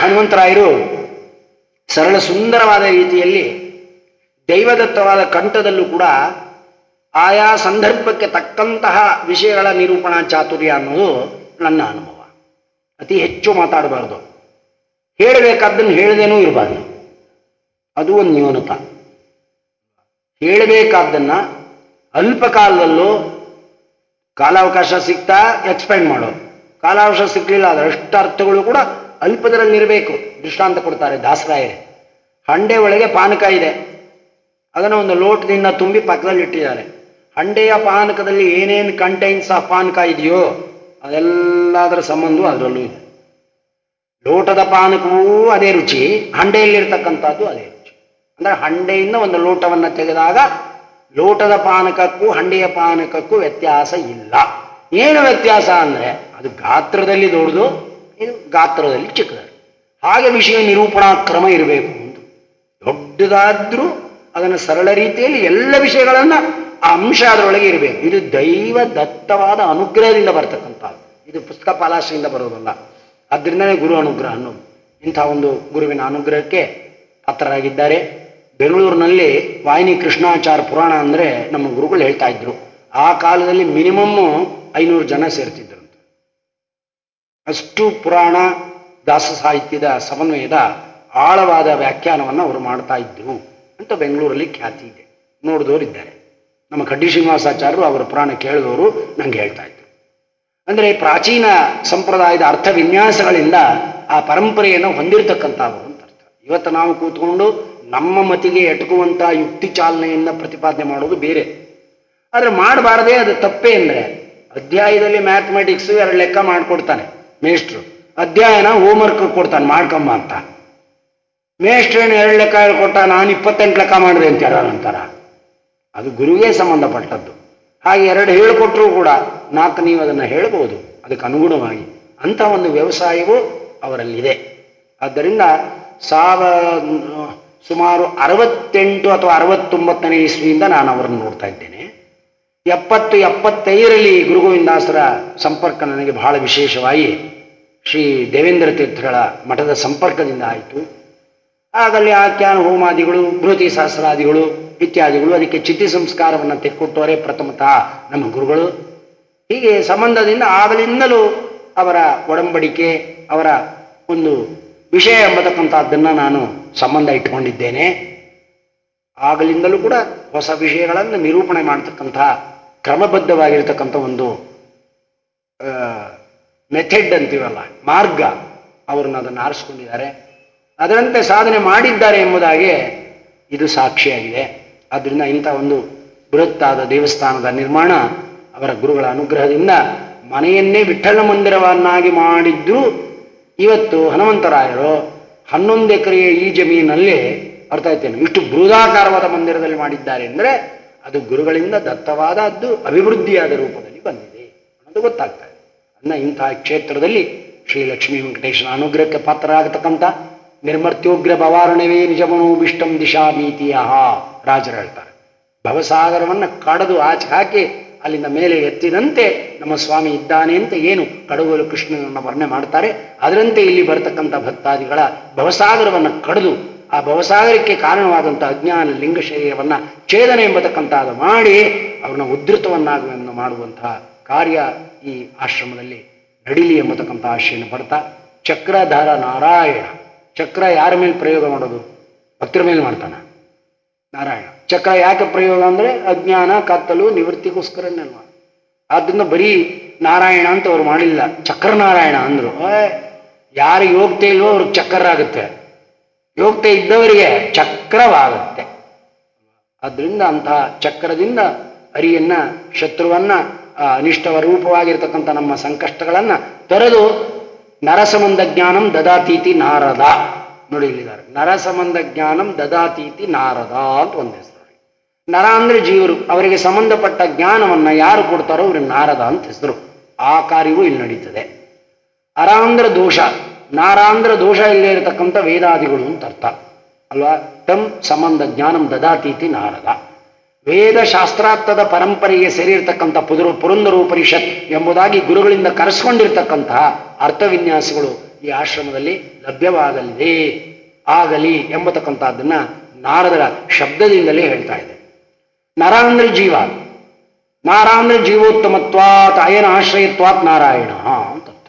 ಹನುಮಂತರಾಯರು ಸರಳ ಸುಂದರವಾದ ರೀತಿಯಲ್ಲಿ ದೈವದತ್ತವಾದ ಕಂಠದಲ್ಲೂ ಕೂಡ ಆಯಾ ಸಂದರ್ಭಕ್ಕೆ ತಕ್ಕಂತಹ ವಿಷಯಗಳ ನಿರೂಪಣಾ ಚಾತುರ್ಯ ಅನ್ನೋದು ನನ್ನ ಅನುಭವ ಅತಿ ಹೆಚ್ಚು ಮಾತಾಡಬಾರ್ದು ಹೇಳಬೇಕಾದ್ದನ್ನು ಹೇಳದೇನೂ ಇರಬಾರ್ದು ಅದು ಒಂದು ನ್ಯೂನತ ಹೇಳಬೇಕಾದ್ದನ್ನ ಅಲ್ಪ ಕಾಲದಲ್ಲೂ ಕಾಲಾವಕಾಶ ಸಿಗ್ತಾ ಎಕ್ಸ್ಪೆಂಡ್ ಮಾಡೋದು ಕಾಲಾವಕಾಶ ಸಿಕ್ಕಲಿಲ್ಲ ಅದರ ಅಷ್ಟು ಅರ್ಥಗಳು ಕೂಡ ಅಲ್ಪದರಲ್ಲಿ ಇರಬೇಕು ದೃಷ್ಟಾಂತ ಕೊಡ್ತಾರೆ ದಾಸರಾಯರೇ ಹಂಡೆ ಒಳಗೆ ಪಾನಕ ಇದೆ ಅದನ್ನು ಒಂದು ಲೋಟದಿಂದ ತುಂಬಿ ಪಕ್ಕದಲ್ಲಿ ಇಟ್ಟಿದ್ದಾರೆ ಹಂಡೆಯ ಪಾನಕದಲ್ಲಿ ಏನೇನು ಕಂಟೈನ್ಸ್ ಆಫ್ ಪಾನಕ ಇದೆಯೋ ಅದೆಲ್ಲದರ ಸಂಬಂಧವೂ ಅದರಲ್ಲೂ ಇದೆ ಲೋಟದ ಪಾನಕವೂ ಅದೇ ರುಚಿ ಹಂಡೆಯಲ್ಲಿರ್ತಕ್ಕಂಥದ್ದು ಅದೇ ರುಚಿ ಅಂದ್ರೆ ಹಂಡೆಯಿಂದ ಒಂದು ಲೋಟವನ್ನು ತೆಗೆದಾಗ ಲೋಟದ ಪಾನಕಕ್ಕೂ ಹಂಡೆಯ ಪಾನಕಕ್ಕೂ ವ್ಯತ್ಯಾಸ ಇಲ್ಲ ಏನು ವ್ಯತ್ಯಾಸ ಅಂದ್ರೆ ಅದು ಗಾತ್ರದಲ್ಲಿ ದೊಡ್ಡದು ಇದು ಗಾತ್ರದಲ್ಲಿ ಚಿಕ್ಕದು ಹಾಗೆ ವಿಷಯ ನಿರೂಪಣಾ ಕ್ರಮ ಇರಬೇಕು ಅಂತ ದೊಡ್ಡದಾದ್ರೂ ಅದನ್ನು ಸರಳ ರೀತಿಯಲ್ಲಿ ಎಲ್ಲ ವಿಷಯಗಳನ್ನ ಆ ಅಂಶ ಅದರೊಳಗೆ ಇರಬೇಕು ಇದು ದೈವ ದತ್ತವಾದ ಅನುಗ್ರಹದಿಂದ ಬರ್ತಕ್ಕಂಥದ್ದು ಇದು ಪುಸ್ತಕ ಪಾಲಾಶೆಯಿಂದ ಬರೋದಲ್ಲ ಆದ್ರಿಂದನೇ ಗುರು ಅನುಗ್ರಹ ಅನ್ನೋದು ಇಂಥ ಒಂದು ಗುರುವಿನ ಅನುಗ್ರಹಕ್ಕೆ ಪಾತ್ರರಾಗಿದ್ದಾರೆ ಬೆಂಗಳೂರಿನಲ್ಲಿ ವಾಹಿನಿ ಕೃಷ್ಣಾಚಾರ ಪುರಾಣ ಅಂದ್ರೆ ನಮ್ಮ ಗುರುಗಳು ಹೇಳ್ತಾ ಇದ್ರು ಆ ಕಾಲದಲ್ಲಿ ಮಿನಿಮಮ್ ಐನೂರು ಜನ ಸೇರ್ತಿದ್ರಂತೆ ಅಷ್ಟು ಪುರಾಣ ದಾಸ ಸಾಹಿತ್ಯದ ಸಮನ್ವಯದ ಆಳವಾದ ವ್ಯಾಖ್ಯಾನವನ್ನು ಅವರು ಮಾಡ್ತಾ ಇದ್ರು ಅಂತ ಬೆಂಗಳೂರಲ್ಲಿ ಖ್ಯಾತಿ ಇದೆ ನೋಡಿದವರು ಇದ್ದಾರೆ ನಮ್ಮ ಕಡ್ಡಿ ಶ್ರೀನಿವಾಸಾಚಾರ್ಯರು ಅವರ ಪುರಾಣ ಕೇಳಿದವರು ನಂಗೆ ಹೇಳ್ತಾ ಇದ್ರು ಅಂದ್ರೆ ಪ್ರಾಚೀನ ಸಂಪ್ರದಾಯದ ಅರ್ಥ ವಿನ್ಯಾಸಗಳಿಂದ ಆ ಪರಂಪರೆಯನ್ನು ಹೊಂದಿರತಕ್ಕಂಥವರು ಅಂತ ಅರ್ಥ ಇವತ್ತು ನಾವು ಕೂತ್ಕೊಂಡು ನಮ್ಮ ಮತಿಗೆ ಎಟಕುವಂತ ಯುಕ್ತಿ ಚಾಲನೆಯಿಂದ ಪ್ರತಿಪಾದನೆ ಮಾಡೋದು ಬೇರೆ ಆದ್ರೆ ಮಾಡಬಾರದೇ ಅದು ತಪ್ಪೇ ಅಂದ್ರೆ ಅಧ್ಯಾಯದಲ್ಲಿ ಮ್ಯಾಥಮೆಟಿಕ್ಸ್ ಎರಡು ಲೆಕ್ಕ ಮಾಡ್ಕೊಡ್ತಾನೆ ಮೇಷ್ಟ್ರು ಅಧ್ಯಾಯನ ಹೋಮ್ವರ್ಕ್ ಕೊಡ್ತಾನೆ ಮಾಡ್ಕೊಂಬ ಅಂತ ಮೇಷ್ಟ್ರೇನು ಎರಡು ಲೆಕ್ಕ ಹೇಳ್ಕೊಟ್ಟ ನಾನು ಇಪ್ಪತ್ತೆಂಟು ಲೆಕ್ಕ ಮಾಡಿದೆ ಅಂತ ಯಾರು ಅಂತಾರ ಅದು ಗುರುವಿಗೆ ಸಂಬಂಧಪಟ್ಟದ್ದು ಹಾಗೆ ಎರಡು ಹೇಳಿಕೊಟ್ರೂ ಕೂಡ ನಾಲ್ಕು ನೀವು ಅದನ್ನು ಹೇಳ್ಬೋದು ಅದಕ್ಕೆ ಅನುಗುಣವಾಗಿ ಅಂತ ಒಂದು ವ್ಯವಸಾಯವೂ ಅವರಲ್ಲಿದೆ ಆದ್ದರಿಂದ ಸಾವ ಸುಮಾರು ಅರವತ್ತೆಂಟು ಅಥವಾ ಅರವತ್ತೊಂಬತ್ತನೇ ಇಸ್ವಿಯಿಂದ ನಾನು ಅವರನ್ನು ನೋಡ್ತಾ ಇದ್ದೇನೆ ಎಪ್ಪತ್ತು ಎಪ್ಪತ್ತೈದರಲ್ಲಿ ಗುರುಗೋವಿಂದಾಸರ ಸಂಪರ್ಕ ನನಗೆ ಬಹಳ ವಿಶೇಷವಾಗಿ ಶ್ರೀ ದೇವೇಂದ್ರ ತೀರ್ಥಗಳ ಮಠದ ಸಂಪರ್ಕದಿಂದ ಆಯಿತು ಆಗಲ್ಲಿ ಆಖ್ಯಾನ ಹೋಮಾದಿಗಳು ಬೃಹತಿ ಸಹಸ್ರಾದಿಗಳು ಇತ್ಯಾದಿಗಳು ಅದಕ್ಕೆ ಚಿತಿ ಸಂಸ್ಕಾರವನ್ನು ತೆಕ್ಕೊಟ್ಟವರೇ ಪ್ರಥಮತಃ ನಮ್ಮ ಗುರುಗಳು ಹೀಗೆ ಸಂಬಂಧದಿಂದ ಆಗಲಿಂದಲೂ ಅವರ ಒಡಂಬಡಿಕೆ ಅವರ ಒಂದು ವಿಷಯ ಎಂಬತಕ್ಕಂಥದ್ದನ್ನು ನಾನು ಸಂಬಂಧ ಇಟ್ಕೊಂಡಿದ್ದೇನೆ ಆಗಲಿಂದಲೂ ಕೂಡ ಹೊಸ ವಿಷಯಗಳನ್ನು ನಿರೂಪಣೆ ಮಾಡತಕ್ಕಂಥ ಕ್ರಮಬದ್ಧವಾಗಿರ್ತಕ್ಕಂಥ ಒಂದು ಮೆಥಡ್ ಅಂತೀವಲ್ಲ ಮಾರ್ಗ ಅವ್ರನ್ನ ಅದನ್ನು ಆರಿಸ್ಕೊಂಡಿದ್ದಾರೆ ಅದರಂತೆ ಸಾಧನೆ ಮಾಡಿದ್ದಾರೆ ಎಂಬುದಾಗಿ ಇದು ಸಾಕ್ಷಿಯಾಗಿದೆ ಆದ್ದರಿಂದ ಇಂಥ ಒಂದು ಬೃಹತ್ತಾದ ದೇವಸ್ಥಾನದ ನಿರ್ಮಾಣ ಅವರ ಗುರುಗಳ ಅನುಗ್ರಹದಿಂದ ಮನೆಯನ್ನೇ ವಿಠ್ಠಲ ಮಂದಿರವನ್ನಾಗಿ ಮಾಡಿದ್ರು ಇವತ್ತು ಹನುಮಂತರಾಯರು ಹನ್ನೊಂದು ಎಕರೆಯ ಈ ಜಮೀನಲ್ಲಿ ಅರ್ಥ ಆಯ್ತೇನೆ ಇಷ್ಟು ಬೃಹದಾಕಾರವಾದ ಮಂದಿರದಲ್ಲಿ ಮಾಡಿದ್ದಾರೆ ಅಂದರೆ ಅದು ಗುರುಗಳಿಂದ ದತ್ತವಾದದ್ದು ಅಭಿವೃದ್ಧಿಯಾದ ರೂಪದಲ್ಲಿ ಬಂದಿದೆ ಅನ್ನೋದು ಗೊತ್ತಾಗ್ತಾ ಇದೆ ಅನ್ನ ಇಂತಹ ಕ್ಷೇತ್ರದಲ್ಲಿ ಶ್ರೀ ಲಕ್ಷ್ಮೀ ವೆಂಕಟೇಶನ ಅನುಗ್ರಹಕ್ಕೆ ಪಾತ್ರರಾಗತಕ್ಕಂಥ ನಿರ್ಮರ್ತ್ಯೋಗ್ರ ಭವಾರಣವೇ ನಿಜಮನೋಭಿಷ್ಟಂ ದಿಶಾ ಭೀತಿಯ ರಾಜರು ಹೇಳ್ತಾರೆ ಭವಸಾಗರವನ್ನು ಕಡದು ಆಚೆ ಹಾಕಿ ಅಲ್ಲಿಂದ ಮೇಲೆ ಎತ್ತಿದಂತೆ ನಮ್ಮ ಸ್ವಾಮಿ ಇದ್ದಾನೆ ಅಂತ ಏನು ಕಡಗೋಲು ಕೃಷ್ಣನನ್ನು ವರ್ಣನೆ ಮಾಡ್ತಾರೆ ಅದರಂತೆ ಇಲ್ಲಿ ಬರತಕ್ಕಂಥ ಭಕ್ತಾದಿಗಳ ಭವಸಾಗರವನ್ನು ಕಡಿದು ಆ ಭವಸಾಗರಕ್ಕೆ ಕಾರಣವಾದಂಥ ಅಜ್ಞಾನ ಲಿಂಗ ಶರೀರವನ್ನು ಛೇದನೆ ಎಂಬತಕ್ಕಂಥದ್ದು ಮಾಡಿ ಅವ್ರನ್ನ ಉದ್ಧತವನ್ನಾಗುವನ್ನು ಮಾಡುವಂತಹ ಕಾರ್ಯ ಈ ಆಶ್ರಮದಲ್ಲಿ ನಡಿಲಿ ಎಂಬತಕ್ಕಂಥ ಆಶೆಯನ್ನು ಪಡ್ತಾ ಚಕ್ರಧಾರ ನಾರಾಯಣ ಚಕ್ರ ಯಾರ ಮೇಲೆ ಪ್ರಯೋಗ ಮಾಡೋದು ಭಕ್ತರ ಮೇಲೆ ಮಾಡ್ತಾನೆ ನಾರಾಯಣ ಚಕ್ರ ಯಾಕೆ ಪ್ರಯೋಗ ಅಂದ್ರೆ ಅಜ್ಞಾನ ಕತ್ತಲು ನಿವೃತ್ತಿಗೋಸ್ಕರನೆಲ್ಲ ಆದ್ದರಿಂದ ಬರೀ ನಾರಾಯಣ ಅಂತ ಅವ್ರು ಮಾಡಿಲ್ಲ ಚಕ್ರನಾರಾಯಣ ಅಂದ್ರು ಯಾರಿಗೆ ಯೋಗ್ತೆ ಇಲ್ವೋ ಅವ್ರಿಗೆ ಚಕ್ರ ಆಗುತ್ತೆ ಯೋಗ್ತೆ ಇದ್ದವರಿಗೆ ಚಕ್ರವಾಗುತ್ತೆ ಆದ್ರಿಂದ ಅಂತಹ ಚಕ್ರದಿಂದ ಹರಿಯನ್ನ ಶತ್ರುವನ್ನ ಆ, ಅನಿಷ್ಟವ ರೂಪವಾಗಿರ್ತಕ್ಕಂಥ ನಮ್ಮ ಸಂಕಷ್ಟಗಳನ್ನ ತೊರೆದು ನರಸಂಬಂಧ ಜ್ಞಾನಂ ದದಾತೀತಿ ನಾರದ ನೋಡಿ ಇಲ್ಲಿದ್ದಾರೆ ನರಸಂಬಂಧ ಜ್ಞಾನಂ ದದಾತೀತಿ ನಾರದ ಅಂತ ಒಂದು ಹೆಸರು ನರ ಅಂದ್ರೆ ಜೀವರು ಅವರಿಗೆ ಸಂಬಂಧಪಟ್ಟ ಜ್ಞಾನವನ್ನ ಯಾರು ಕೊಡ್ತಾರೋ ಅವ್ರಿಗೆ ನಾರದ ಅಂತ ಹೆಸರು ಆ ಕಾರ್ಯವೂ ಇಲ್ಲಿ ನಡೀತದೆ ಅರಾಂಧ್ರ ದೋಷ ನಾರಾಂಧ್ರ ದೋಷ ಇಲ್ಲದೆ ಇರತಕ್ಕಂಥ ವೇದಾದಿಗಳು ಅಂತ ಅರ್ಥ ಅಲ್ವಾ ತಮ್ ಸಂಬಂಧ ಜ್ಞಾನಂ ದದಾತೀತಿ ನಾರದ ವೇದ ಶಾಸ್ತ್ರಾರ್ಥದ ಪರಂಪರೆಗೆ ಸೇರಿರ್ತಕ್ಕಂಥ ಪುದರು ಪುರಂದರೋಪನಿಷತ್ ಎಂಬುದಾಗಿ ಗುರುಗಳಿಂದ ಕರೆಸ್ಕೊಂಡಿರ್ತಕ್ಕಂತಹ ಅರ್ಥವಿನ್ಯಾಸಗಳು ಈ ಆಶ್ರಮದಲ್ಲಿ ಲಭ್ಯವಾಗಲಿದೆ ಆಗಲಿ ಎಂಬತಕ್ಕಂಥದ್ದನ್ನ ನಾರದರ ಶಬ್ದದಿಂದಲೇ ಹೇಳ್ತಾ ಇದೆ ನರ ಅಂದ್ರೆ ಜೀವ ನಾರ ಅಂದ್ರೆ ಜೀವೋತ್ತಮತ್ವಾತ್ ಅಯನ ಆಶ್ರಯತ್ವಾತ್ ನಾರಾಯಣ ಅಂತ ಅರ್ಥ.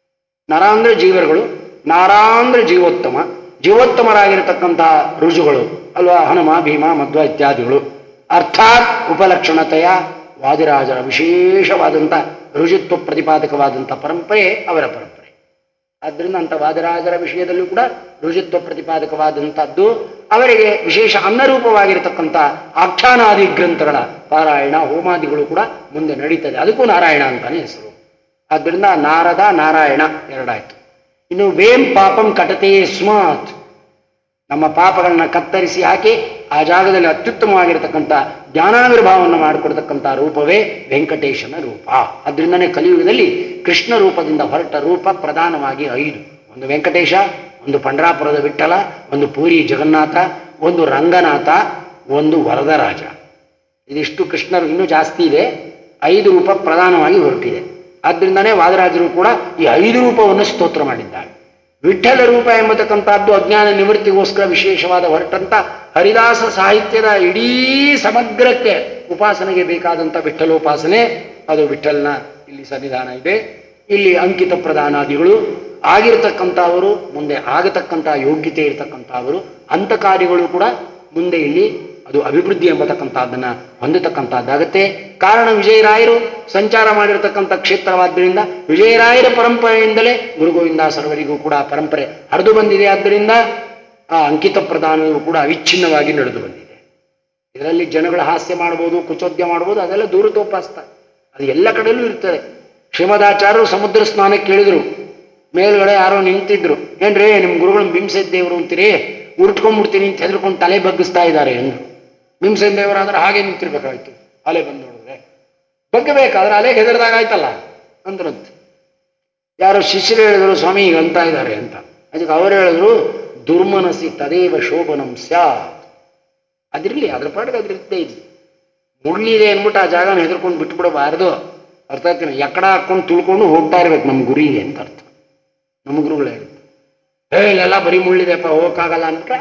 ನರ ಅಂದ್ರೆ ಜೀವರುಗಳು ನಾರ ಅಂದ್ರೆ ಜೀವೋತ್ತಮ ಜೀವೋತ್ತಮರಾಗಿರತಕ್ಕಂತಹ ರುಜುಗಳು ಅಲ್ವಾ ಹನುಮ ಭೀಮ ಮಧ್ವ ಇತ್ಯಾದಿಗಳು ಅರ್ಥಾತ್ ಉಪಲಕ್ಷಣತೆಯ ವಾದಿರಾಜರ ವಿಶೇಷವಾದಂಥ ರುಜುತ್ವ ಪ್ರತಿಪಾದಕವಾದಂಥ ಪರಂಪರೆ ಅವರ ಪರಂಪರೆ ಆದ್ದರಿಂದ ಅಂತ ವಾದರಾಜರ ವಿಷಯದಲ್ಲೂ ಕೂಡ ರುಜುತ್ವ ಪ್ರತಿಪಾದಕವಾದಂಥದ್ದು ಅವರಿಗೆ ವಿಶೇಷ ಅನ್ನರೂಪವಾಗಿರತಕ್ಕಂಥ ಆಖ್ಯಾನಾದಿ ಗ್ರಂಥಗಳ ಪಾರಾಯಣ ಹೋಮಾದಿಗಳು ಕೂಡ ಮುಂದೆ ನಡೀತದೆ ಅದಕ್ಕೂ ನಾರಾಯಣ ಅಂತಾನೆ ಹೆಸರು ಆದ್ದರಿಂದ ನಾರದ ನಾರಾಯಣ ಎರಡಾಯ್ತು ಇನ್ನು ವೇಂ ಪಾಪಂ ಕಟತೆ ಸ್ಮಾತ್ ನಮ್ಮ ಪಾಪಗಳನ್ನ ಕತ್ತರಿಸಿ ಹಾಕಿ ಆ ಜಾಗದಲ್ಲಿ ಅತ್ಯುತ್ತಮವಾಗಿರತಕ್ಕಂಥ ಜ್ಞಾನಾವಿರ್ಭಾವವನ್ನು ಮಾಡಿಕೊಡ್ತಕ್ಕಂಥ ರೂಪವೇ ವೆಂಕಟೇಶನ ರೂಪ ಅದರಿಂದನೇ ಕಲಿಯುಗದಲ್ಲಿ ಕೃಷ್ಣ ರೂಪದಿಂದ ಹೊರಟ ರೂಪ ಪ್ರಧಾನವಾಗಿ ಐದು ಒಂದು ವೆಂಕಟೇಶ ಒಂದು ಪಂಡ್ರಾಪುರದ ವಿಠಲ ಒಂದು ಪೂರಿ ಜಗನ್ನಾಥ ಒಂದು ರಂಗನಾಥ ಒಂದು ವರದರಾಜ ಇದಿಷ್ಟು ಕೃಷ್ಣರು ಇನ್ನೂ ಜಾಸ್ತಿ ಇದೆ ಐದು ರೂಪ ಪ್ರಧಾನವಾಗಿ ಹೊರಟಿದೆ ಆದ್ರಿಂದನೇ ವಾದರಾಜರು ಕೂಡ ಈ ಐದು ರೂಪವನ್ನು ಸ್ತೋತ್ರ ಮಾಡಿದ್ದಾರೆ ವಿಠಲ ರೂಪ ಎಂಬತಕ್ಕಂಥದ್ದು ಅಜ್ಞಾನ ನಿವೃತ್ತಿಗೋಸ್ಕರ ವಿಶೇಷವಾದ ಹೊರಟಂತ ಹರಿದಾಸ ಸಾಹಿತ್ಯದ ಇಡೀ ಸಮಗ್ರಕ್ಕೆ ಉಪಾಸನೆಗೆ ಬೇಕಾದಂಥ ವಿಠಲೋಪಾಸನೆ ಅದು ವಿಠಲ್ನ ಇಲ್ಲಿ ಸನ್ನಿಧಾನ ಇದೆ ಇಲ್ಲಿ ಅಂಕಿತ ಪ್ರಧಾನಾದಿಗಳು ಆಗಿರತಕ್ಕಂಥವರು ಮುಂದೆ ಆಗತಕ್ಕಂಥ ಯೋಗ್ಯತೆ ಇರತಕ್ಕಂಥವರು ಅಂಥ ಕಾರ್ಯಗಳು ಕೂಡ ಮುಂದೆ ಇಲ್ಲಿ ಅದು ಅಭಿವೃದ್ಧಿ ಎಂಬತಕ್ಕಂಥದ್ದನ್ನ ಹೊಂದತಕ್ಕಂಥದ್ದಾಗತ್ತೆ ಕಾರಣ ವಿಜಯರಾಯರು ಸಂಚಾರ ಮಾಡಿರತಕ್ಕಂಥ ಕ್ಷೇತ್ರವಾದ್ದರಿಂದ ವಿಜಯರಾಯರ ಪರಂಪರೆಯಿಂದಲೇ ಗುರುಗೋವಿಂದ ಸರ್ವರಿಗೂ ಕೂಡ ಆ ಪರಂಪರೆ ಹರಿದು ಬಂದಿದೆ ಆದ್ದರಿಂದ ಆ ಅಂಕಿತ ಪ್ರದಾನವು ಕೂಡ ಅವಿಚ್ಛಿನ್ನವಾಗಿ ನಡೆದು ಬಂದಿದೆ ಇದರಲ್ಲಿ ಜನಗಳ ಹಾಸ್ಯ ಮಾಡ್ಬೋದು ಕುಚೋದ್ಯ ಮಾಡ್ಬೋದು ಅದೆಲ್ಲ ದೂರತೋಪಾಸ್ತ ಅದು ಎಲ್ಲ ಕಡೆಯಲ್ಲೂ ಇರ್ತದೆ ಶ್ರೀಮದಾಚಾರ್ಯರು ಸಮುದ್ರ ಸ್ನಾನಕ್ಕೆ ಕೇಳಿದ್ರು ಮೇಲ್ಗಡೆ ಯಾರೋ ನಿಂತಿದ್ರು ಏನ್ರಿ ನಿಮ್ಮ ಗುರುಗಳು ಭೀಮಸೇನ್ ದೇವರು ಅಂತೀರಿ ಉರುಟ್ಕೊಂಡ್ಬಿಡ್ತೀನಿ ಅಂತ ಹೆದರ್ಕೊಂಡು ತಲೆ ಬಗ್ಗಿಸ್ತಾ ಇದ್ದಾರೆ ಅಂದ್ರು ಭೀಮಸೇನ್ ದೇವರಾದ್ರೆ ಹಾಗೆ ನಿಂತಿರ್ಬೇಕಾಯ್ತು ಅಲೆ ಬಂದು ನೋಡಿದ್ರೆ ಬಗ್ಗಬೇಕಾದ್ರೆ ಅಲೆಗೆ ಹೆದರ್ದಾಗ ಆಯ್ತಲ್ಲ ಅಂದ್ರಂತೆ ಯಾರೋ ಶಿಷ್ಯರು ಹೇಳಿದ್ರು ಸ್ವಾಮಿ ಈಗ ಅಂತ ಇದ್ದಾರೆ ಅಂತ ಅದಕ್ಕೆ ಅವರು ಹೇಳಿದ್ರು ದುರ್ಮನಸಿ ತದೇವ ಶೋಭನಂ ಸ್ಯಾತ್ ಅದಿರ್ಲಿ ಅದ್ರ ಪಾಡಿಗೆ ಅದ್ರ ಇರ್ತೇ ಇದ್ಲಿ ಮುಳ್ಳಿದೆ ಅಂದ್ಬಿಟ್ಟು ಆ ಜಾಗನ ಹೆದರ್ಕೊಂಡು ಬಿಟ್ಬಿಡಬಾರ್ದು ಅರ್ಥ ಆಯ್ತೀನಿ ಎಕ್ಕಡ ಹಾಕೊಂಡು ತುಳ್ಕೊಂಡು ಹೋಗ್ತಾ ಇರ್ಬೇಕು ನಮ್ಮ ಗುರಿಗೆ ಅಂತ ಅರ್ಥ ನಮ್ಮ ಗುರುಗಳು ಹೇಳಿದ್ರು ಏ ಇಲ್ಲೆಲ್ಲ ಬರೀ ಮುಳ್ಳಿದೆಪ್ಪ ಹೋಗಕ್ಕಾಗಲ್ಲ ಅಂದ್ಬಿಟ್ರೆ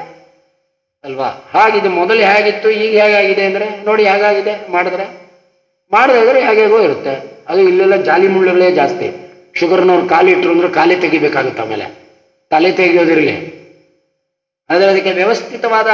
ಅಲ್ವಾ ಹಾಗಿದೆ ಮೊದಲು ಹೇಗಿತ್ತು ಈಗ ಹೇಗಾಗಿದೆ ಅಂದ್ರೆ ನೋಡಿ ಹೇಗಾಗಿದೆ ಮಾಡಿದ್ರೆ ಮಾಡದಾದ್ರೆ ಹೇಗೇಗೋ ಇರುತ್ತೆ ಅದು ಇಲ್ಲೆಲ್ಲ ಜಾಲಿ ಮುಳ್ಳುಗಳೇ ಜಾಸ್ತಿ ಶುಗರ್ನವ್ರು ಕಾಲಿಟ್ರು ಅಂದ್ರೆ ಕಾಲೇ ತೆಗಿಬೇಕಾಗುತ್ತೆ ಆಮೇಲೆ ತಲೆ ತೆಗೆಯೋದಿರಲಿ ಆದರೆ ಅದಕ್ಕೆ ವ್ಯವಸ್ಥಿತವಾದ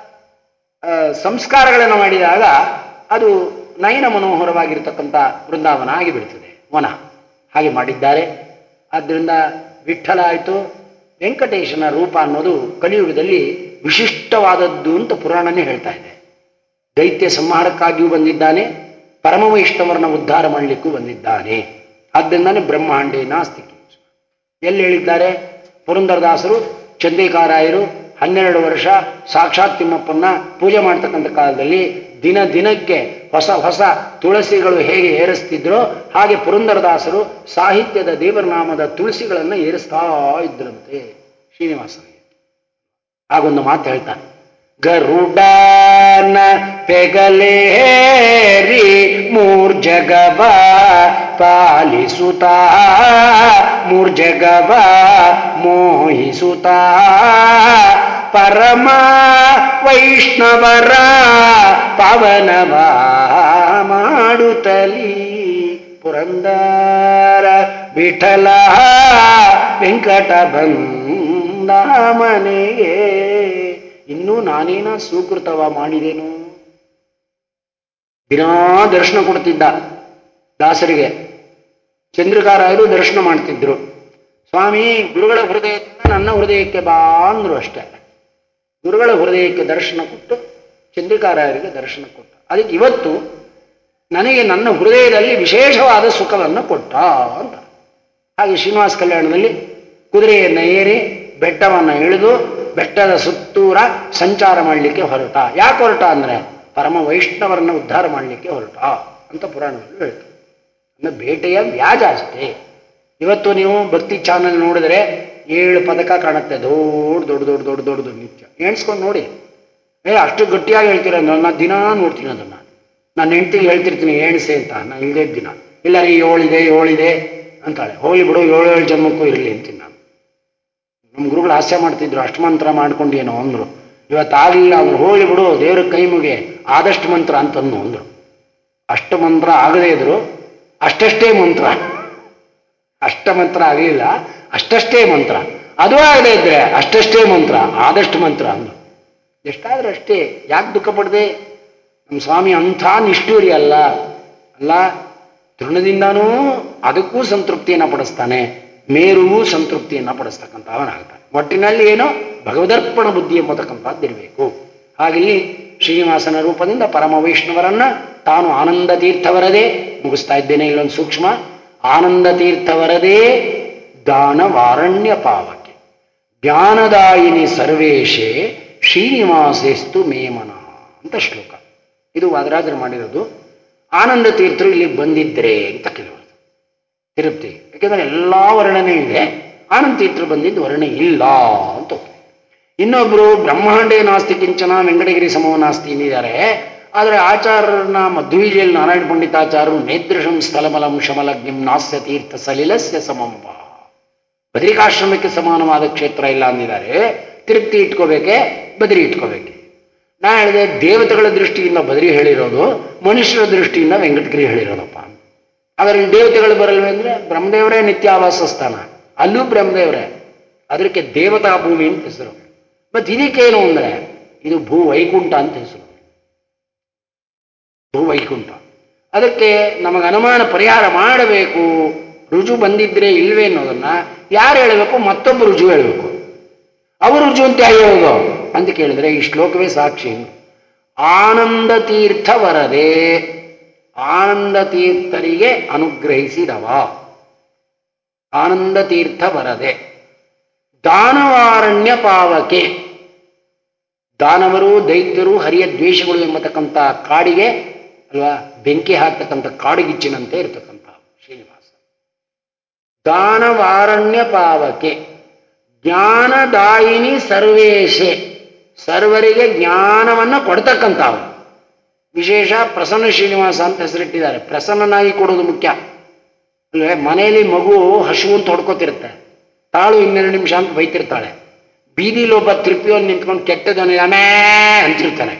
ಆ, ಸಂಸ್ಕಾರಗಳನ್ನು ಮಾಡಿದಾಗ ಅದು ನಯನ ಮನೋಹರವಾಗಿರ್ತಕ್ಕಂಥ ವೃಂದಾವನ ಆಗಿಬಿಡ್ತದೆ ವನ ಹಾಗೆ ಮಾಡಿದ್ದಾರೆ ಆದ್ದರಿಂದ ವಿಠಲ ಆಯಿತು ವೆಂಕಟೇಶನ ರೂಪ ಅನ್ನೋದು ಕಲಿಯುಗದಲ್ಲಿ ವಿಶಿಷ್ಟವಾದದ್ದು ಅಂತ ಪುರಾಣನೇ ಹೇಳ್ತಾ ಇದೆ ದೈತ್ಯ ಸಂಹಾರಕ್ಕಾಗಿಯೂ ಬಂದಿದ್ದಾನೆ ಪರಮ ವೈಷ್ಣವರನ್ನ ಉದ್ಧಾರ ಮಾಡಲಿಕ್ಕೂ ಬಂದಿದ್ದಾನೆ ಆದ್ದರಿಂದಾನೆ ಬ್ರಹ್ಮಾಂಡೇ ನಾಸ್ತಿ ಕಿಂಚನ. ಎಲ್ಲಿ ಹೇಳಿದ್ದಾರೆ ಪುರಂದರದಾಸರು ಚಂದ್ರಿಕಾರಾಯರು ಹನ್ನೆರಡು ವರ್ಷ ಸಾಕ್ಷಾತ್ ತಿಮ್ಮಪ್ಪನ್ನ ಪೂಜೆ ಮಾಡ್ತಕ್ಕಂಥ ಕಾಲದಲ್ಲಿ ದಿನ ದಿನಕ್ಕೆ ಹೊಸ ಹೊಸ ತುಳಸಿಗಳು ಹೇಗೆ ಏರಿಸ್ತಿದ್ರೋ ಹಾಗೆ ಪುರಂದರದಾಸರು ಸಾಹಿತ್ಯದ ದೇವರನಾಮದ ತುಳಸಿಗಳನ್ನು ಏರಿಸ್ತಾ ಇದ್ರಂತೆ ಶ್ರೀನಿವಾಸನಿಗೆ ಆಗೊಂದು ಮಾತು ಹೇಳ್ತಾನೆ ಗರುಡನ ಪೆಗಲೇರಿ ಮೂರ್ಜಗಬ ಪಾಲಿಸುತ್ತ ಮೂರ್ಜಗಬ ಮೋಹಿಸುತ್ತ ಪರಮ ವೈಷ್ಣವರ ಪವನವ ಮಾಡುತ್ತಲಿ ಪುರಂದರ ವಿಠಲ ವೆಂಕಟ ಬಂದ ಮನೆಗೆ ಇನ್ನೂ ನಾನೇನ ಸುಕೃತವ ಮಾಡಿದೆನು ದಿನಾ ದರ್ಶನ ಕೊಡ್ತಿದ್ದ ದಾಸರಿಗೆ ಚಂದ್ರಿಕಾರಾಯರು ದರ್ಶನ ಮಾಡ್ತಿದ್ರು ಸ್ವಾಮಿ ಗುರುಗಳ ಹೃದಯದಿಂದ ನನ್ನ ಹೃದಯಕ್ಕೆ ಬಾ ಅಂದ್ರು ಅಷ್ಟೇ ಗುರುಗಳ ಹೃದಯಕ್ಕೆ ದರ್ಶನ ಕೊಟ್ಟು ಚಂದ್ರಿಕಾರಾಯರಿಗೆ ದರ್ಶನ ಕೊಟ್ಟ ಅದಕ್ಕೆ ಇವತ್ತು ನನಗೆ ನನ್ನ ಹೃದಯದಲ್ಲಿ ವಿಶೇಷವಾದ ಸುಖವನ್ನು ಕೊಟ್ಟ ಅಂತ ಹಾಗೆ ಶ್ರೀನಿವಾಸ ಕಲ್ಯಾಣದಲ್ಲಿ ಕುದುರೆಯನ್ನು ಏರಿ ಬೆಟ್ಟವನ್ನು ಇಳಿದು ಬೆಟ್ಟದ ಸುತ್ತೂರ ಸಂಚಾರ ಮಾಡಲಿಕ್ಕೆ ಹೊರಟ ಯಾಕೆ ಹೊರಟ ಅಂದ್ರೆ ಪರಮ ವೈಷ್ಣವರನ್ನ ಉದ್ಧಾರ ಮಾಡಲಿಕ್ಕೆ ಹೊರಟ ಅಂತ ಪುರಾಣಗಳು ಹೇಳ್ತಾರೆ ಅಂದ್ರೆ ಬೇಟೆಯ ವ್ಯಾಜ ಅಷ್ಟೇ ಇವತ್ತು ನೀವು ಭಕ್ತಿ ಚಾನಲ್ ನೋಡಿದ್ರೆ ಏಳು ಪದಕ ಕಾಣುತ್ತೆ ದೊಡ್ಡ ದೊಡ್ಡ ದೊಡ್ಡ ದೊಡ್ಡ ದೊಡ್ಡದು ನಿತ್ಯ ಎಣಿಸ್ಕೊಂಡು ನೋಡಿ ಏ ಅಷ್ಟು ಗಟ್ಟಿಯಾಗಿ ಹೇಳ್ತೀರ ನಾನು ದಿನ ನೋಡ್ತೀನಿ ಅದನ್ನ ನಾನು ಹೆಂಡ್ತಿಗೆ ಹೇಳ್ತಿರ್ತೀನಿ ಎಣಿಸೆ ಅಂತ ನಾನು ಇಲ್ಲದೇ ದಿನ ಇಲ್ಲ ರೀ ಏಳಿದೆ ಏಳಿದೆ ಅಂತಾಳೆ ಹೋಗ್ಲಿ ಬಿಡು ಏಳು ಏಳು ಜನ್ಮಕ್ಕೂ ಇರಲಿ ಅಂತೀನಿ ನಾನು ನಮ್ಮ ಗುರುಗಳು ಹಾಸ್ಯ ಮಾಡ್ತಿದ್ರು ಅಷ್ಟು ಮಂತ್ರ ಮಾಡ್ಕೊಂಡೇನೋ ಅಂದ್ರು ಇವತ್ತಾಗಲಿಲ್ಲ ಅಂದ್ರೆ ಹೋಗ್ಲಿ ಬಿಡು ದೇವ್ರ ಕೈ ಮುಗೆ ಆದಷ್ಟು ಮಂತ್ರ ಅಂತಂದು ಅಂದ್ರು ಅಷ್ಟು ಮಂತ್ರ ಆಗದೇ ಇದ್ರು ಅಷ್ಟಷ್ಟೇ ಮಂತ್ರ ಅಷ್ಟ ಮಂತ್ರ ಆಗಲಿಲ್ಲ ಅಷ್ಟಷ್ಟೇ ಮಂತ್ರ ಅದು ಆಗದೆ ಇದ್ರೆ ಅಷ್ಟಷ್ಟೇ ಮಂತ್ರ ಆದಷ್ಟು ಮಂತ್ರ ಅಂದ್ರು ಎಷ್ಟಾದ್ರೆ ಅಷ್ಟೇ ಯಾಕೆ ದುಃಖ ಪಡದೆ ನಮ್ಮ ಸ್ವಾಮಿ ಅಂಥ ನಿಷ್ಠೂರಿ ಅಲ್ಲ ಅಲ್ಲ ತೃಣದಿಂದಾನೂ ಅದಕ್ಕೂ ಸಂತೃಪ್ತಿಯನ್ನು ಪಡಿಸ್ತಾನೆ ಮೇರುಗೂ ಸಂತೃಪ್ತಿಯನ್ನು ಪಡಿಸ್ತಕ್ಕಂಥ ಅವನಾಗ್ತಾನೆ ಒಟ್ಟಿನಲ್ಲಿ ಏನೋ ಭಗವದರ್ಪಣ ಬುದ್ಧಿ ಎಂಬತಕ್ಕಂಥದ್ದಿರಬೇಕು ಹಾಗಿಲ್ಲಿ ಶ್ರೀನಿವಾಸನ ರೂಪದಿಂದ ಪರಮ ವೈಷ್ಣವರನ್ನ ತಾನು ಆನಂದ ತೀರ್ಥವರದೇ ಮುಗಿಸ್ತಾ ಇದ್ದೇನೆ ಇಲ್ಲೊಂದು ಸೂಕ್ಷ್ಮ ಆನಂದ ತೀರ್ಥವರದೇ ದಾನವಾರಣ್ಯ ಪಾವಕ್ಕೆ ಜ್ಞಾನದಾಯಿನಿ ಸರ್ವೇಶೇ ಶ್ರೀನಿವಾಸೇಸ್ತು ಮೇಮನ ಅಂತ ಶ್ಲೋಕ ಇದು ವಾದರಾಜರು ಮಾಡಿರೋದು ಆನಂದ ತೀರ್ಥರು ಇಲ್ಲಿ ಬಂದಿದ್ರೆ ಅಂತ ಕೆಲವರು ತಿರುಪ್ತಿ ಯಾಕೆಂದ್ರೆ ಎಲ್ಲಾ ವರ್ಣನೆ ಇದೆ ಆನಂದ ತೀರ್ಥರು ಬಂದಿದ್ದು ವರ್ಣನೆ ಇಲ್ಲ ಅಂತ ಒಪ್ಪಿದೆ. ಇನ್ನೊಬ್ರು ಬ್ರಹ್ಮಾಂಡೇ ನಾಸ್ತಿ ಕಿಂಚನ ವೆಂಕಟಗಿರಿ ಸಮೋ ನಾಸ್ತಿ ಎಂದಿದ್ದಾರೆ ಆದರೆ ಆಚಾರ್ಯರನ್ನ ಮಧ್ವಿಜಯಲ್ಲಿ ನಾರಾಯಣ ಪಂಡಿತಾಚಾರ್ಯರು ನೇದೃಶಂ ಸ್ಥಲಮಲಂ ಶಮಲಜ್ಞಂ ನಾಸ್ಯ ತೀರ್ಥ ಸಲಿಲಸ್ಯ ಸಮಂಬ ಬದರಿಕಾಶ್ರಮಕ್ಕೆ ಸಮಾನವಾದ ಕ್ಷೇತ್ರ ಇಲ್ಲ ಅಂದಿದ್ದಾರೆ ತಿರುಪ್ತಿ ಇಟ್ಕೋಬೇಕೆ ಬದರಿ ಇಟ್ಕೋಬೇಕೆ ನಾ ಹೇಳಿದೆ ದೇವತೆಗಳ ದೃಷ್ಟಿಯಿಂದ ಬದರಿ ಹೇಳಿರೋದು ಮನುಷ್ಯರ ದೃಷ್ಟಿಯಿಂದ ವೆಂಕಟಗಿರಿ ಹೇಳಿರೋದಪ್ಪ ಆದರೆ ಇಲ್ಲಿ ದೇವತೆಗಳು ಬರಲ್ವೇ ಅಂದ್ರೆ ಬ್ರಹ್ಮದೇವರೇ ನಿತ್ಯ ಆವಾಸ ಸ್ಥಾನ ಅಲ್ಲೂ ಬ್ರಹ್ಮದೇವರೇ ಅದಕ್ಕೆ ದೇವತಾ ಭೂಮಿ ಅಂತ ಹೆಸರು ಮತ್ತೆ ಇದಕ್ಕೇನು ಅಂದ್ರೆ ಇದು ಭೂ ವೈಕುಂಠ ಅಂತ ಹೆಸರು ಭೂ ವೈಕುಂಠ ಅದಕ್ಕೆ ನಮಗೆ ಅನುಮಾನ ಪರಿಹಾರ ಮಾಡಬೇಕು ರುಜು ಬಂದಿದ್ರೆ ಇಲ್ವೇ ಅನ್ನೋದನ್ನ ಯಾರು ಹೇಳಬೇಕು ಮತ್ತೊಬ್ಬ ರುಜು ಹೇಳಬೇಕು ಅವರು ರುಜು ಅಂತ ಯಾರು ಹೇಳೋದು ಅಂತ ಕೇಳಿದ್ರೆ ಈ ಶ್ಲೋಕವೇ ಸಾಕ್ಷಿ ಆನಂದ ತೀರ್ಥ ವರದೆ ಆನಂದ ತೀರ್ಥರಿಗೆ ಅನುಗ್ರಹಿಸಿದವ ಆನಂದ ತೀರ್ಥ ವರದೆ ದಾನವಾರಣ್ಯ ಪಾವಕೆ ದಾನವರು ದೈತ್ಯರು ಹರಿಯ ದ್ವೇಷಗಳು ಎಂಬತಕ್ಕಂಥ ಕಾಡಿಗೆ ಅಲ್ವಾ ಬೆಂಕಿ ಹಾಕ್ತಕ್ಕಂಥ ಕಾಡಿಗಿಚ್ಚಿನಂತೆ ಇರತಕ್ಕಂಥ ಶ್ರೀನಿವಾಸ ದಾನವಾರಣ್ಯ ಪಾವಕೆ ಜ್ಞಾನದಾಯಿನಿ ಸರ್ವೇಶೆ ಸರ್ವರಿಗೆ ಜ್ಞಾನವನ್ನು ಕೊಡ್ತಕ್ಕಂಥವು ವಿಶೇಷ ಪ್ರಸನ್ನ ಶ್ರೀನಿವಾಸ ಅಂತ ಹೆಸರಿಟ್ಟಿದ್ದಾರೆ ಪ್ರಸನ್ನನಾಗಿ ಕೊಡೋದು ಮುಖ್ಯ ಅಲ್ವೇ ಮನೆಯಲ್ಲಿ ಮಗು ಹಸು ಅಂತ ಹೊಡ್ಕೋತಿರುತ್ತೆ ತಾಳು ಇನ್ನೆರಡು ನಿಮಿಷ ಅಂತ ಬೈತಿರ್ತಾಳೆ ಬೀದಿಲಿ ಒಬ್ಬ ತ್ರಿಪಿಯೋನ್ ನಿಂತ್ಕೊಂಡು ಕೆಟ್ಟದವನಿಗೆ ಅಮೇ ಅಂತಿರ್ತಾನೆ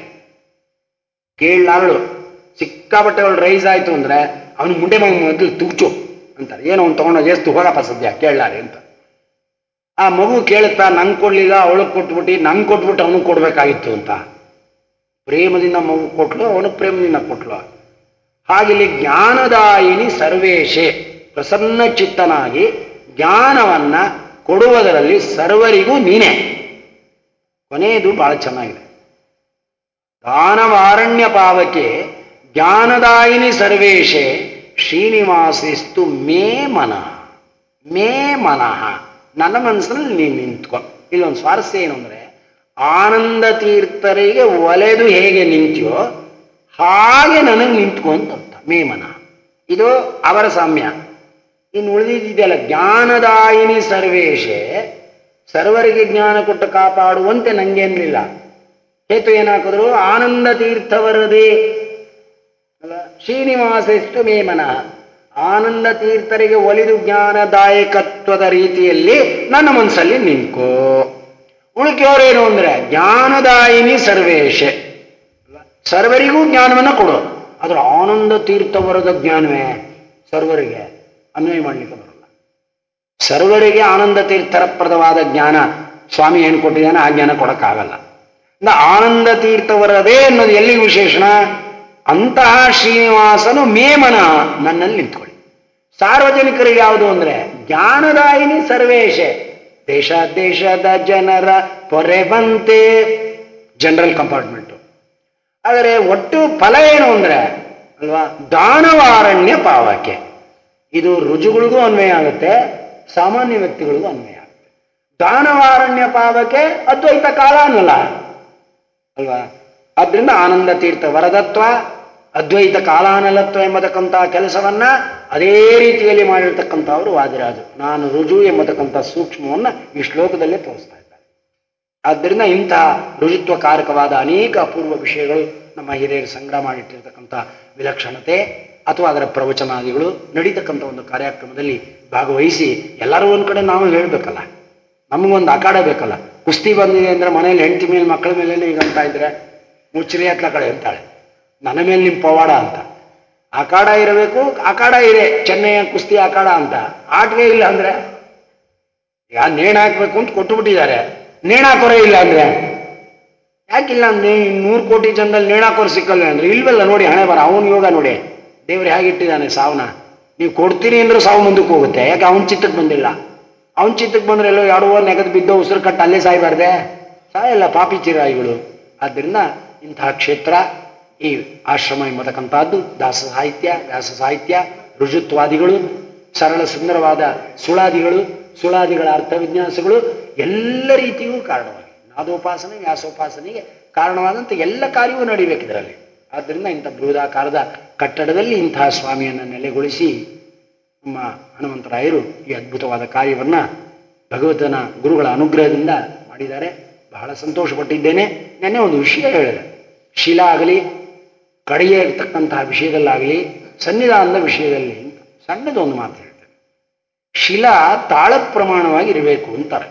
ಕೇಳಲಾರಳು ಸಿಕ್ಕಾಪಟ್ಟೆ ಅವಳು ರೈಸ್ ಆಯ್ತು ಅಂದ್ರೆ ಅವನು ಮುಂಡೆ ಮಗ ಮೊದಲು ತುಗ್ಚು ಅಂತಾರೆ ಏನೋ ಅವ್ನು ತಗೊಂಡೋಗಿ ಎಷ್ಟು ಹೋಗಪ್ಪ ಸದ್ಯ ಕೇಳಲಾರೆ ಅಂತ ಆ ಮಗು ಕೇಳುತ್ತಾ ನಂಗೆ ಕೊಡ್ಲಿಲ್ಲ ಅವಳಿಗೆ ಕೊಟ್ಬಿಟ್ಟು ನಂಗೆ ಕೊಟ್ಬಿಟ್ಟು ಅವನಿಗೆ ಕೊಡ್ಬೇಕಾಗಿತ್ತು ಅಂತ ಪ್ರೇಮದಿಂದ ಮಗು ಕೊಟ್ಲು ಅವನು ಪ್ರೇಮದಿಂದ ಕೊಟ್ಲು ಹಾಗಿಲ್ಲಿ ಜ್ಞಾನದಾಯಿನಿ ಸರ್ವೇಶೆ ಪ್ರಸನ್ನ ಚಿತ್ತನಾಗಿ ಜ್ಞಾನವನ್ನ ಕೊಡುವುದರಲ್ಲಿ ಸರ್ವರಿಗೂ ನೀನೇ ಕೊನೆಯದು ಬಹಳ ಚೆನ್ನಾಗಿದೆ ದಾನವಾರಣ್ಯ ಪಾವಕ್ಕೆ ಜ್ಞಾನದಾಯಿನಿ ಸರ್ವೇಶೆ ಶ್ರೀನಿವಾಸಿಸ್ತು ಮೇ ಮನಃ ಮೇ ಮನಃ ನನ್ನ ಮನಸ್ಸಿನಲ್ಲಿ ನೀನು ನಿಂತ್ಕೊ ಇಲ್ಲೊಂದು ಸ್ವಾರಸ್ಯ ಏನು ಅಂದ್ರೆ ಆನಂದ ತೀರ್ಥರಿಗೆ ಒಲೆದು ಹೇಗೆ ನಿಂತ್ಯೋ ಹಾಗೆ ನನಗೆ ನಿಂತ್ಕೊ ಅಂತ ಅರ್ಥ ಮೇ ಮನಃ ಇದು ಅವರ ಸಾಮ್ಯ ಇನ್ನು ಉಳಿದಿದೆಯಲ್ಲ ಜ್ಞಾನದಾಯಿನಿ ಸರ್ವೇಶೆ ಸರ್ವರಿಗೆ ಜ್ಞಾನ ಕೊಟ್ಟು ಕಾಪಾಡುವಂತೆ ನಂಗೇನಿಲ್ಲ ಹೇತು ಏನಾಕಿದ್ರು ಆನಂದ ತೀರ್ಥವರದೇ ಅಲ್ಲ ಶ್ರೀನಿವಾಸೆಷ್ಟು ಮೇಮನ ಆನಂದ ತೀರ್ಥರಿಗೆ ಒಲಿದು ಜ್ಞಾನದಾಯಕತ್ವದ ರೀತಿಯಲ್ಲಿ ನನ್ನ ಮನಸ್ಸಲ್ಲಿ ನಿಂತ್ಕೋ ಉಳಿಕೆಯವರೇನು ಅಂದ್ರೆ ಜ್ಞಾನದಾಯಿನಿ ಸರ್ವೇಶೆ ಸರ್ವರಿಗೂ ಜ್ಞಾನವನ್ನು ಕೊಡು ಆದ್ರೆ ಆನಂದ ತೀರ್ಥವರದ ಜ್ಞಾನವೇ ಸರ್ವರಿಗೆ ಅನ್ವಯ ಮಾಡಲಿಕ್ಕೆ ಬರಲ್ಲ ಸರ್ವರಿಗೆ ಆನಂದ ತೀರ್ಥರಪ್ರದವಾದ ಜ್ಞಾನ ಸ್ವಾಮಿ ಏನು ಕೊಟ್ಟಿದ್ದಾನೆ ಆ ಜ್ಞಾನ ಕೊಡಕ್ಕಾಗಲ್ಲ ಅಂದ್ರೆ ಆನಂದ ತೀರ್ಥವರದೇ ಅನ್ನೋದು ಎಲ್ಲಿ ವಿಶೇಷಣ ಅಂತಹ ಶ್ರೀನಿವಾಸನು ಮೇಮನ ನನ್ನಲ್ಲಿ ನಿಂತ್ಕೊಳ್ಳಿ ಸಾರ್ವಜನಿಕರಿಗೆ ಯಾವುದು ಅಂದ್ರೆ ಜ್ಞಾನದಾಯಿನಿ ಸರ್ವೇಶೆ ದೇಶ ದೇಶದ ಜನರ ಪೊರೆ ಬಂತೆ ಜನರಲ್ ಕಂಪಾರ್ಟ್ಮೆಂಟು ಆದರೆ ಒಟ್ಟು ಫಲ ಏನು ಅಂದ್ರೆ ಅಲ್ವಾ ದಾನವಾರಣ್ಯ ಪಾವಕ್ಕೆ ಇದು ರುಜುಗಳಿಗೂ ಅನ್ವಯ ಆಗುತ್ತೆ ಸಾಮಾನ್ಯ ವ್ಯಕ್ತಿಗಳಿಗೂ ಅನ್ವಯ ಆಗುತ್ತೆ ದಾನವಾರಣ್ಯ ಪಾವಕ್ಕೆ ಅದ್ವೈತ ಕಾಲ ಅನ್ನಲ್ಲ ಅಲ್ವಾ ಆದ್ರಿಂದ ಆನಂದ ತೀರ್ಥ ವರದತ್ವ ಅದ್ವೈತ ಕಾಲಾನಲತ್ವ ಎಂಬತಕ್ಕಂಥ ಕೆಲಸವನ್ನ ಅದೇ ರೀತಿಯಲ್ಲಿ ಮಾಡಿರ್ತಕ್ಕಂಥವರು ವಾದಿರಾಜು ನಾನು ರುಜು ಎಂಬತಕ್ಕಂಥ ಸೂಕ್ಷ್ಮವನ್ನ ಈ ಶ್ಲೋಕದಲ್ಲೇ ತೋರಿಸ್ತಾ ಇದ್ದಾರೆ ಆದ್ದರಿಂದ ಇಂತಹ ರುಜುತ್ವ ಕಾರಕವಾದ ಅನೇಕ ಅಪೂರ್ವ ವಿಷಯಗಳು ನಮ್ಮ ಹಿರಿಯರು ಸಂಗ್ರಹ ಮಾಡಿಟ್ಟಿರ್ತಕ್ಕಂಥ ವಿಲಕ್ಷಣತೆ ಅಥವಾ ಅದರ ಪ್ರವಚನಾದಿಗಳು ನಡೀತಕ್ಕಂಥ ಒಂದು ಕಾರ್ಯಕ್ರಮದಲ್ಲಿ ಭಾಗವಹಿಸಿ ಎಲ್ಲರೂ ಒಂದು ಕಡೆ ನಾವು ಹೇಳಬೇಕಲ್ಲ ನಮಗೊಂದು ಅಖಾಡ ಬೇಕಲ್ಲ ಕುಸ್ತಿ ಬಂದಿದೆ ಅಂದ್ರೆ ಮನೇಲಿ ಹೆಂಡತಿ ಮೇಲೆ ಮಕ್ಕಳ ಮೇಲೆ ಈಗ ಅಂತ ಇದ್ರೆ ಮುಚ್ಚಿರಿ ಹತ್ಲ ಕಡೆ ಅಂತಾಳೆ ನನ್ನ ಮೇಲೆ ನಿಮ್ಮ ಪವಾಡ ಅಂತ ಅಖಾಡ ಇರಬೇಕು ಅಖಾಡ ಇದೆ ಚೆನ್ನೈಯ ಕುಸ್ತಿ ಅಖಾಡ ಅಂತ ಆಟವೇ ಇಲ್ಲ ಅಂದ್ರೆ ಈಗ ನೇಣು ಹಾಕ್ಬೇಕು ಅಂತ ಕೊಟ್ಟು ಬಿಟ್ಟಿದ್ದಾರೆ ನೇಣು ಹಾಕೋರೇ ಇಲ್ಲ ಅಂದ್ರೆ ಯಾಕಿಲ್ಲ ಅಂದ್ರೆ ನೂರು ಕೋಟಿ ಜನದಲ್ಲಿ ನೇಣು ಹಾಕೋರು ಸಿಕ್ಕಲ್ಲ ಅಂದ್ರೆ ಇಲ್ವಲ್ಲ ನೋಡಿ ಹಣೆ ಬರ ಅವನ ಯೋಗ ನೋಡಿ ದೇವ್ರು ಹೇಗಿಟ್ಟಿದ್ದಾನೆ ಸಾವನ್ನ ನೀವು ಕೊಡ್ತೀನಿ ಅಂದ್ರೆ ಸಾವು ಮುಂದಕ್ಕೆ ಹೋಗುತ್ತೆ ಯಾಕೆ ಅವನ ಚಿತ್ತಕ್ಕೆ ಬಂದಿಲ್ಲ ಅವನ ಚಿತ್ತಕ್ಕೆ ಬಂದ್ರೆ ಎಲ್ಲೋ ಯಾರೋ ನೆಗದು ಬಿದ್ದೋ ಉಸಿರು ಕಟ್ಟು ಅಲ್ಲೇ ಸಾಯ್ಬಾರ್ದೆ ಸಾಯಲ್ಲ ಪಾಪಿ ಚಿರಾಯಿಗಳು ಆದ್ದರಿಂದ ಇಂತಹ ಕ್ಷೇತ್ರ ಈ ಆಶ್ರಮ ಎಂಬತಕ್ಕಂಥದ್ದು ದಾಸ ಸಾಹಿತ್ಯ ವ್ಯಾಸ ಸಾಹಿತ್ಯ ರುಜುತ್ವಾದಿಗಳು ಸರಳ ಸುಂದರವಾದ ಸುಳಾದಿಗಳು ಸುಳಾದಿಗಳ ಅರ್ಥವಿನ್ಯಾಸಗಳು ಎಲ್ಲ ರೀತಿಯೂ ಕಾರಣವಾಗಿ ನಾದೋಪಾಸನೆ ವ್ಯಾಸೋಪಾಸನೆಗೆ ಕಾರಣವಾದಂಥ ಎಲ್ಲ ಕಾರ್ಯವೂ ನಡಿಬೇಕು ಇದರಲ್ಲಿ ಆದ್ದರಿಂದ ಇಂಥ ಬೃಹದಾಕಾರದ ಕಟ್ಟಡದಲ್ಲಿ ಇಂತಹ ಸ್ವಾಮಿಯನ್ನು ನೆಲೆಗೊಳಿಸಿ ನಮ್ಮ ಹನುಮಂತರಾಯರು ಈ ಅದ್ಭುತವಾದ ಕಾರ್ಯವನ್ನ ಭಗವಂತನ ಗುರುಗಳ ಅನುಗ್ರಹದಿಂದ ಮಾಡಿದ್ದಾರೆ ಬಹಳ ಸಂತೋಷಪಟ್ಟಿದ್ದೇನೆ ನೆನ್ನೆ ಒಂದು ವಿಷಯ ಹೇಳಿದೆ ಶಿಲಾ ಆಗಲಿ ಕಡೆಗೆ ಇರ್ತಕ್ಕಂತಹ ವಿಷಯದಲ್ಲಾಗಲಿ ಸನ್ನಿಧಾನದ ವಿಷಯದಲ್ಲಿ ಅಂತ ಸಣ್ಣದೊಂದು ಮಾತು ಹೇಳ್ತೇನೆ ಶಿಲಾ ತಾಳ ಪ್ರಮಾಣವಾಗಿ ಇರಬೇಕು ಅಂತಾರೆ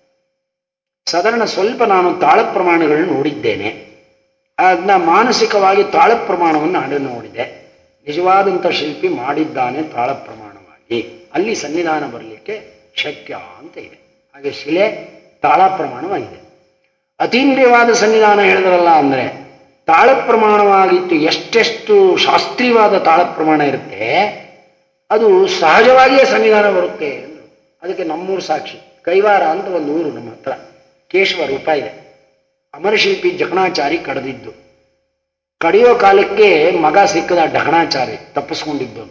ಸಾಧಾರಣ ಸ್ವಲ್ಪ ನಾನು ತಾಳ ಪ್ರಮಾಣಗಳನ್ನು ನೋಡಿದ್ದೇನೆ ಅದನ್ನ ಮಾನಸಿಕವಾಗಿ ತಾಳ ಪ್ರಮಾಣವನ್ನು ಅಡ ನೋಡಿದೆ ನಿಜವಾದಂಥ ಶಿಲ್ಪಿ ಮಾಡಿದ್ದಾನೆ ತಾಳ ಪ್ರಮಾಣವಾಗಿ ಅಲ್ಲಿ ಸನ್ನಿಧಾನ ಬರಲಿಕ್ಕೆ ಶಕ್ಯ ಅಂತ ಇದೆ ಹಾಗೆ ಶಿಲೆ ತಾಳ ಪ್ರಮಾಣವಾಗಿದೆ ಅತೀಂದ್ರಿಯವಾದ ಸನ್ನಿಧಾನ ಹೇಳಿದ್ರಲ್ಲ ಅಂದ್ರೆ ತಾಳ ಪ್ರಮಾಣವಾಗಿತ್ತು ಎಷ್ಟೆಷ್ಟು ಶಾಸ್ತ್ರೀಯವಾದ ತಾಳ ಪ್ರಮಾಣ ಇರುತ್ತೆ ಅದು ಸಹಜವಾಗಿಯೇ ಸನ್ನಿಧಾನ ಬರುತ್ತೆ ಅಂದ್ರು ಅದಕ್ಕೆ ನಮ್ಮೂರು ಸಾಕ್ಷಿ ಕೈವಾರ ಅಂತ ಒಂದು ಊರು ನಮ್ಮ ಹತ್ರ ಕೇಶವ ರೂಪ ಇದೆ ಅಮರಶಿಲ್ಪಿ ಜಕಣಾಚಾರಿ ಕಡ್ದಿದ್ದು ಕಡಿಯೋ ಕಾಲಕ್ಕೆ ಮಗ ಸಿಕ್ಕದ ಡಕಣಾಚಾರಿ ತಪ್ಪಿಸ್ಕೊಂಡಿದ್ದವನು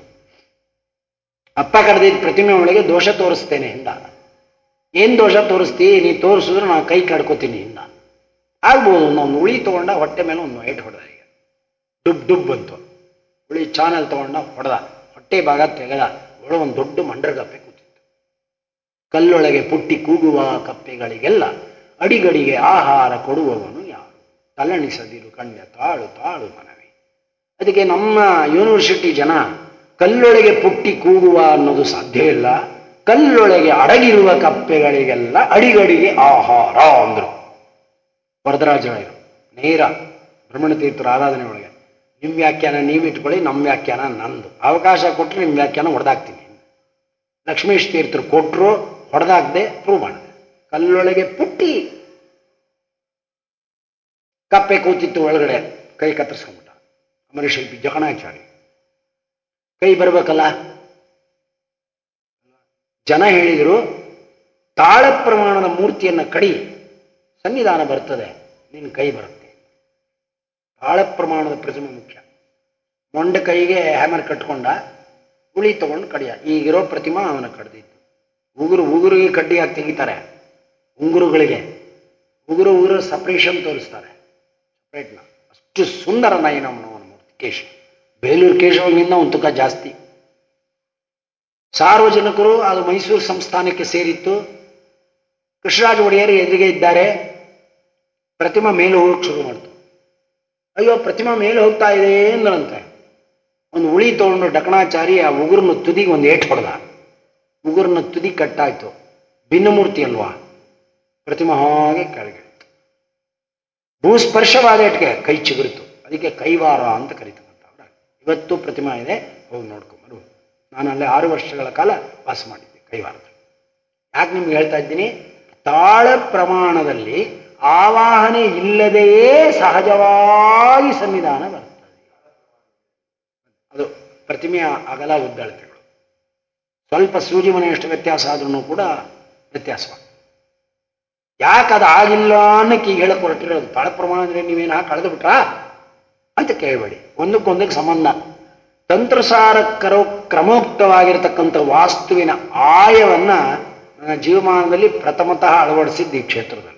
ಅಪ್ಪ ಕಡ್ದಿದ್ದ ಪ್ರತಿಮೆ ಒಳಗೆ ದೋಷ ತೋರಿಸ್ತೇನೆ ಎಂದ ಏನ್ ದೋಷ ತೋರಿಸ್ತಿ ನೀ ತೋರಿಸಿದ್ರೆ ನಾನು ಕೈ ಕಡ್ಕೋತೀನಿ ಇಂದ ಆಗ್ಬೋದು ಒಂದು ಉಳಿ ತಗೊಂಡ ಹೊಟ್ಟೆ ಮೇಲೆ ಒಂದು ಏಟ್ ಹೊಡೆದ ಈಗ ಡುಬ್ ಡುಬ್ ಬಂತು ಉಳಿ ಚಾನಲ್ ತಗೊಂಡ ಹೊಡೆದ ಹೊಟ್ಟೆ ಭಾಗ ತೆಗೆದ ಒಳ ಒಂದು ದೊಡ್ಡ ಮಂಡ್ರಗಪ್ಪೆ ಕೂತಿತ್ತು ಕಲ್ಲೊಳಗೆ ಪುಟ್ಟಿ ಕೂಗುವ ಕಪ್ಪೆಗಳಿಗೆಲ್ಲ ಅಡಿಗಡಿಗೆ ಆಹಾರ ಕೊಡುವವನು ಯಾರು ತಲ್ಲಣಿಸದಿರು ಕಣ್ಯ ತಾಳು ತಾಳು ಮನವಿ ಅದಕ್ಕೆ ನಮ್ಮ ಯೂನಿವರ್ಸಿಟಿ ಜನ ಕಲ್ಲೊಳಗೆ ಪುಟ್ಟಿ ಕೂಗುವ ಅನ್ನೋದು ಸಾಧ್ಯ ಇಲ್ಲ ಕಲ್ಲೊಳಗೆ ಅಡಗಿರುವ ಕಪ್ಪೆಗಳಿಗೆಲ್ಲ ಅಡಿಗಡಿಗೆ ಆಹಾರ ಅಂದ್ರು ವರದರಾಜರಾಯರು ನೇರ ಬ್ರಹ್ಮಣತೀರ್ಥರ ಆರಾಧನೆ ಒಳಗೆ ನಿಮ್ಮ ವ್ಯಾಖ್ಯಾನ ನೀವು ಇಟ್ಕೊಳ್ಳಿ ನಮ್ಮ ವ್ಯಾಖ್ಯಾನ ನಂದು ಅವಕಾಶ ಕೊಟ್ಟರೆ ನಿಮ್ಮ ವ್ಯಾಖ್ಯಾನ ಹೊಡೆದಾಕ್ತೀನಿ ಲಕ್ಷ್ಮೀಶ್ ತೀರ್ಥರು ಕೊಟ್ಟರು ಹೊಡೆದಾಕದೆ ಪ್ರೂವ್ ಮಾಡಿದೆ ಕಲ್ಲೊಳಗೆ ಪುಟ್ಟಿ ಕಪ್ಪೆ ಕೂತಿತ್ತು ಒಳಗಡೆ ಕೈ ಕತ್ತರಿಸ್ಕೊಂಡ್ಬಿಟ್ಟ ಅಮರಶಿಲ್ಪಿ ಜಕಣಾಚಾರಿ ಕೈ ಬರ್ಬೇಕಲ್ಲ ಜನ ಹೇಳಿದರು ತಾಳ ಪ್ರಮಾಣದ ಮೂರ್ತಿಯನ್ನ ಕಡಿ ಸನ್ನಿಧಾನ ಬರ್ತದೆ ನಿನ್ನ ಕೈ ಬರುತ್ತೆ ತಾಳ ಪ್ರಮಾಣದ ಪ್ರತಿಮೆ ಮುಖ್ಯ ಮೊಂಡ ಕೈಗೆ ಹ್ಯಾಮರ್ ಕಟ್ಕೊಂಡ ಉಳಿ ತಗೊಂಡು ಕಡಿಯ ಈಗಿರೋ ಪ್ರತಿಮಾ ಅವನ ಕಡ್ದಿದ್ದು ಉಗುರು ಉಗುರಿಗೆ ಕಡ್ಡಿ ಹಾಕಿ ತೆಗಿತಾರೆ ಉಂಗುರುಗಳಿಗೆ ಉಗುರು ಉಗುರು ಸಪ್ರೇಷನ್ ತೋರಿಸ್ತಾರೆ ಸಪ್ರೇಟ್ನ ಅಷ್ಟು ಸುಂದರ ನಾಯಿ ನಮ್ಮನವನ ಮೂರ್ತಿ ಕೇಶವ ಬೇಲೂರು ಕೇಶವನಿಂದ ಒಂದು ತುಕ ಜಾಸ್ತಿ ಸಾರ್ವಜನಿಕರು ಅದು ಮೈಸೂರು ಸಂಸ್ಥಾನಕ್ಕೆ ಸೇರಿತ್ತು ಕೃಷ್ಣರಾಜ ಒಡೆಯರ್ ಎದುರಿಗೆ ಇದ್ದಾರೆ ಪ್ರತಿಮಾ ಮೇಲೆ ಹೋಗಕ್ಕೆ ಶುರು ಮಾಡ್ತು ಅಯ್ಯೋ ಪ್ರತಿಮಾ ಮೇಲೆ ಹೋಗ್ತಾ ಇದೆ ಅಂದ್ರಂತೆ ಒಂದು ಉಳಿ ತಗೊಂಡು ಡಕಣಾಚಾರಿ ಆ ಉಗುರನ ತುದಿಗೆ ಒಂದು ಏಟ್ ಹೊಡೆದ ಉಗುರನ ತುದಿ ಕಟ್ಟಾಯ್ತು ಭಿನ್ನಮೂರ್ತಿ ಅಲ್ವಾ ಪ್ರತಿಮಾ ಹಾಗೆ ಕೆಳಗೆ ಭೂಸ್ಪರ್ಶವಾದ ಇಟ್ಗೆ ಕೈ ಚಿಗುರಿತು ಅದಕ್ಕೆ ಕೈವಾರ ಅಂತ ಕರೀತಕ್ಕಂಥವ್ರು ಇವತ್ತು ಪ್ರತಿಮಾ ಇದೆ ಹೋಗಿ ನೋಡ್ಕೊಂಬರು ನಾನು ಅಲ್ಲೇ ಆರು ವರ್ಷಗಳ ಕಾಲ ವಾಸ ಮಾಡಿದ್ದೆ ಕೈವಾರದಲ್ಲಿ ಯಾಕೆ ನಿಮ್ಗೆ ಹೇಳ್ತಾ ಇದ್ದೀನಿ ತಾಳ ಪ್ರಮಾಣದಲ್ಲಿ ಆವಾಹನೆ ಇಲ್ಲದೆಯೇ ಸಹಜವಾಗಿ ಸನ್ನಿಧಾನ ಬರ್ತದೆ ಅದು ಪ್ರತಿಮೆಯ ಅಗಲ ಉದ್ದಳತೆಗಳು ಸ್ವಲ್ಪ ಸೂಜಿ ಮನೆಯಷ್ಟು ವ್ಯತ್ಯಾಸ ಆದ್ರೂ ಕೂಡ ವ್ಯತ್ಯಾಸವಾಗ್ತದೆ ಯಾಕೆ ಅದು ಆಗಿಲ್ಲ ಅನ್ನಕ್ಕೆ ಈಗ ಹೇಳಕ್ ಹೊರಟಿರೋದು ತಾಳ ಪ್ರಮಾಣ ಅಂದ್ರೆ ನೀವೇನು ಹಾಕಿ ಕಳೆದು ಬಿಟ್ರಾ ಅಂತ ಕೇಳಬೇಡಿ ಒಂದಕ್ಕೊಂದಕ್ಕೆ ಸಂಬಂಧ ತಂತ್ರಸಾರ ಕರೋ ಕ್ರಮೋಕ್ತವಾಗಿರತಕ್ಕಂಥ ವಾಸ್ತುವಿನ ಆಯವನ್ನ ನನ್ನ ಜೀವಮಾನದಲ್ಲಿ ಪ್ರಥಮತಃ ಅಳವಡಿಸಿದ್ದು ಈ ಕ್ಷೇತ್ರದಲ್ಲಿ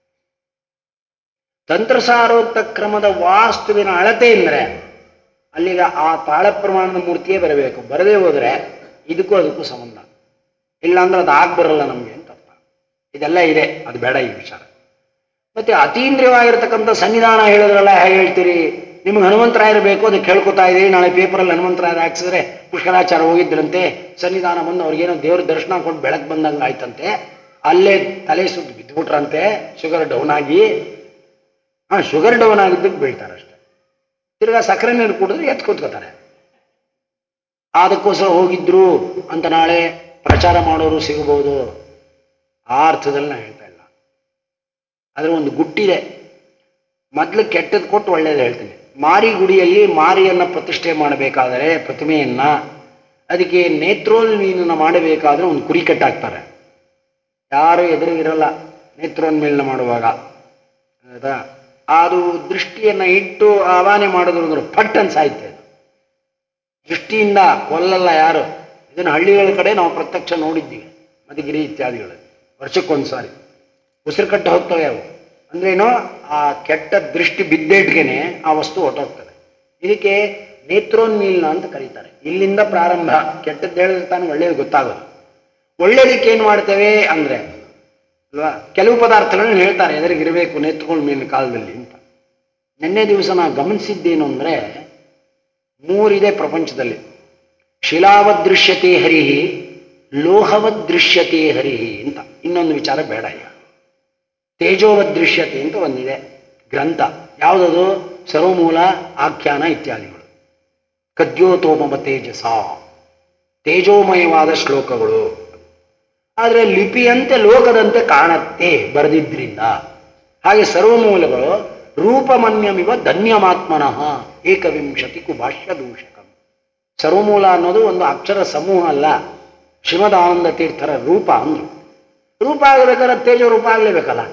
ತಂತ್ರಸಾರೋಕ್ತ ಕ್ರಮದ ವಾಸ್ತುವಿನ ಅಳತೆ ಅಂದರೆ ಅಲ್ಲಿಗ ಆ ತಾಳ ಪ್ರಮಾಣದ ಮೂರ್ತಿಯೇ ಬರಬೇಕು ಬರದೇ ಹೋದ್ರೆ ಇದಕ್ಕೂ ಅದಕ್ಕೂ ಸಂಬಂಧ ಇಲ್ಲ ಅಂದ್ರೆ ಅದು ಆಗ್ ಬರಲ್ಲ ನಮಗೆ ಅಂತ ಅರ್ಥ ಇದೆಲ್ಲ ಇದೆ ಅದು ಬೇಡ ಈ ವಿಚಾರ ಮತ್ತೆ ಅತೀಂದ್ರಿಯವಾಗಿರ್ತಕ್ಕಂಥ ಸನ್ನಿಧಾನ ಹೇಳಿದ್ರಲ್ಲ ಹೇಗೆ ಹೇಳ್ತೀರಿ ನಿಮ್ಗೆ ಹನುಮಂತರಾಯರು ಬೇಕು ಅದಕ್ಕೆ ಕೇಳ್ಕೊತಾ ಇದೀರಿ ನಾಳೆ ಪೇಪರಲ್ಲಿ ಹನುಮಂತರಾಯರು ಹಾಕ್ಸಿದ್ರೆ ಪುಷ್ಕರಾಚಾರ ಹೋಗಿದ್ರಂತೆ ಸನ್ನಿಧಾನ ಬಂದು ಅವ್ರಿಗೇನೋ ದೇವ್ರ ದರ್ಶನ ಕೊಟ್ಟು ಬೆಳಕು ಬಂದಂಗೆ ಆಯ್ತಂತೆ ಅಲ್ಲೇ ತಲೆ ಸುತ್ತು ಬಿದ್ದುಬಿಟ್ರಂತೆ ಶುಗರ್ ಡೌನ್ ಆಗಿ ಹಾ ಶುಗರ್ ಡೌನ್ ಆಗಿದ್ದಕ್ಕೆ ಬೀಳ್ತಾರೆ ಅಷ್ಟೇ ತಿರ್ಗಾ ಸಕ್ಕರೆ ನೀರು ಕುಡಿದ್ರೆ ಎತ್ತು ಕೂತ್ಕೋತಾರೆ ಅದಕ್ಕೋಸ್ಕರ ಹೋಗಿದ್ರು ಅಂತ ನಾಳೆ ಪ್ರಚಾರ ಮಾಡೋರು ಸಿಗಬಹುದು ಆ ಅರ್ಥದಲ್ಲಿ ನಾನು ಹೇಳ್ತಾ ಇಲ್ಲ ಅದ್ರ ಒಂದು ಗುಟ್ಟಿದೆ ಮೊದಲು ಕೆಟ್ಟದ್ದು ಕೊಟ್ಟು ಒಳ್ಳೇದು ಹೇಳ್ತೀನಿ ಮಾರಿ ಗುಡಿಯಲ್ಲಿ ಮಾರಿಯನ್ನ ಪ್ರತಿಷ್ಠೆ ಮಾಡಬೇಕಾದರೆ ಪ್ರತಿಮೆಯನ್ನ ಅದಕ್ಕೆ ನೇತ್ರೋನ್ಮೀಲನ ಮಾಡಬೇಕಾದ್ರೆ ಒಂದು ಕುರಿ ಕಟ್ಟಾಕ್ತಾರೆ ಯಾರು ಎದುರಿಗಿರಲ್ಲ ನೇತ್ರೋನ್ಮೀಲನ ಮಾಡುವಾಗ ಆಯ್ತಾ ಅದು ದೃಷ್ಟಿಯನ್ನ ಇಟ್ಟು ಆವಾಹನೆ ಮಾಡಿದ್ರು ಅಂದ್ರೆ ಪಟ್ ಅಂತ ಸಾಯ್ತೆ ಅದು ದೃಷ್ಟಿಯಿಂದ ಕೊಲ್ಲಲ್ಲ ಯಾರು ಇದನ್ನು ಹಳ್ಳಿಗಳ ಕಡೆ ನಾವು ಪ್ರತ್ಯಕ್ಷ ನೋಡಿದ್ದೀವಿ ಮಧುಗಿರಿ ಇತ್ಯಾದಿಗಳು ವರ್ಷಕ್ಕೊಂದ್ಸಾರಿ ಉಸಿರು ಕಟ್ಟು ಹೋಗ್ತವೆ ಅವು ಅಂದ್ರೇನು ಆ ಕೆಟ್ಟ ದೃಷ್ಟಿ ಬಿದ್ದೇಟ್ಗೆನೆ ಆ ವಸ್ತು ಹೊಟ್ಟೋಗ್ತದೆ ಇದಕ್ಕೆ ನೇತ್ರೋನ್ಮೀಲನ ಅಂತ ಕರೀತಾರೆ ಇಲ್ಲಿಂದ ಪ್ರಾರಂಭ ಕೆಟ್ಟದ್ದು ಹೇಳಿದ್ರೆ ತಾನು ಒಳ್ಳೇದು ಗೊತ್ತಾಗೋದು ಒಳ್ಳೇದಕ್ಕೆ ಏನು ಮಾಡ್ತೇವೆ ಅಂದ್ರೆ ಅಲ್ವಾ ಕೆಲವು ಪದಾರ್ಥಗಳನ್ನ ಹೇಳ್ತಾರೆ ಎದುರಿಗಿರಬೇಕು ನೇತ್ರೋನ್ಮೀಲನ ಕಾಲದಲ್ಲಿ ಅಂತ ನಿನ್ನೆ ದಿವಸ ನಾವು ಗಮನಿಸಿದ್ದೇನು ಅಂದ್ರೆ ಮೂರಿದೆ ಪ್ರಪಂಚದಲ್ಲಿ ಶಿಲಾವದೃಶ್ಯತೆ ಹರಿಹಿ ಲೋಹವದೃಶ್ಯತೆ ಹರಿಹಿ ಅಂತ ಇನ್ನೊಂದು ವಿಚಾರ ಬೇಡ ಈಗ ತೇಜೋವದೃಶ್ಯತೆ ಅಂತ ಒಂದಿದೆ ಗ್ರಂಥ ಯಾವುದದು ಸರ್ವಮೂಲ ಆಖ್ಯಾನ ಇತ್ಯಾದಿಗಳು ಕದ್ಯೋತೋಮವ ತೇಜಸ ತೇಜೋಮಯವಾದ ಶ್ಲೋಕಗಳು ಆದರೆ ಲಿಪಿಯಂತೆ ಲೋಕದಂತೆ ಕಾಣತ್ತೆ ಬರೆದಿದ್ರಿಂದ ಹಾಗೆ ಸರ್ವಮೂಲಗಳು ರೂಪಮನ್ಯಮಿವ ಧನ್ಯಮಾತ್ಮನಃ ಏಕವಿಂಶತಿ ಕುಭಾಷ್ಯ ದೂಷಕಂ ಸರ್ವಮೂಲ ಅನ್ನೋದು ಒಂದು ಅಕ್ಷರ ಸಮೂಹ ಅಲ್ಲ ಶ್ರೀಮದ್ ಆನಂದ ತೀರ್ಥರ ರೂಪ ಅಂದ್ರು ರೂಪ ಆಗಬೇಕಾದ್ರೆ ತೇಜೋ ರೂಪ ಆಗಲೇಬೇಕಲ್ಲ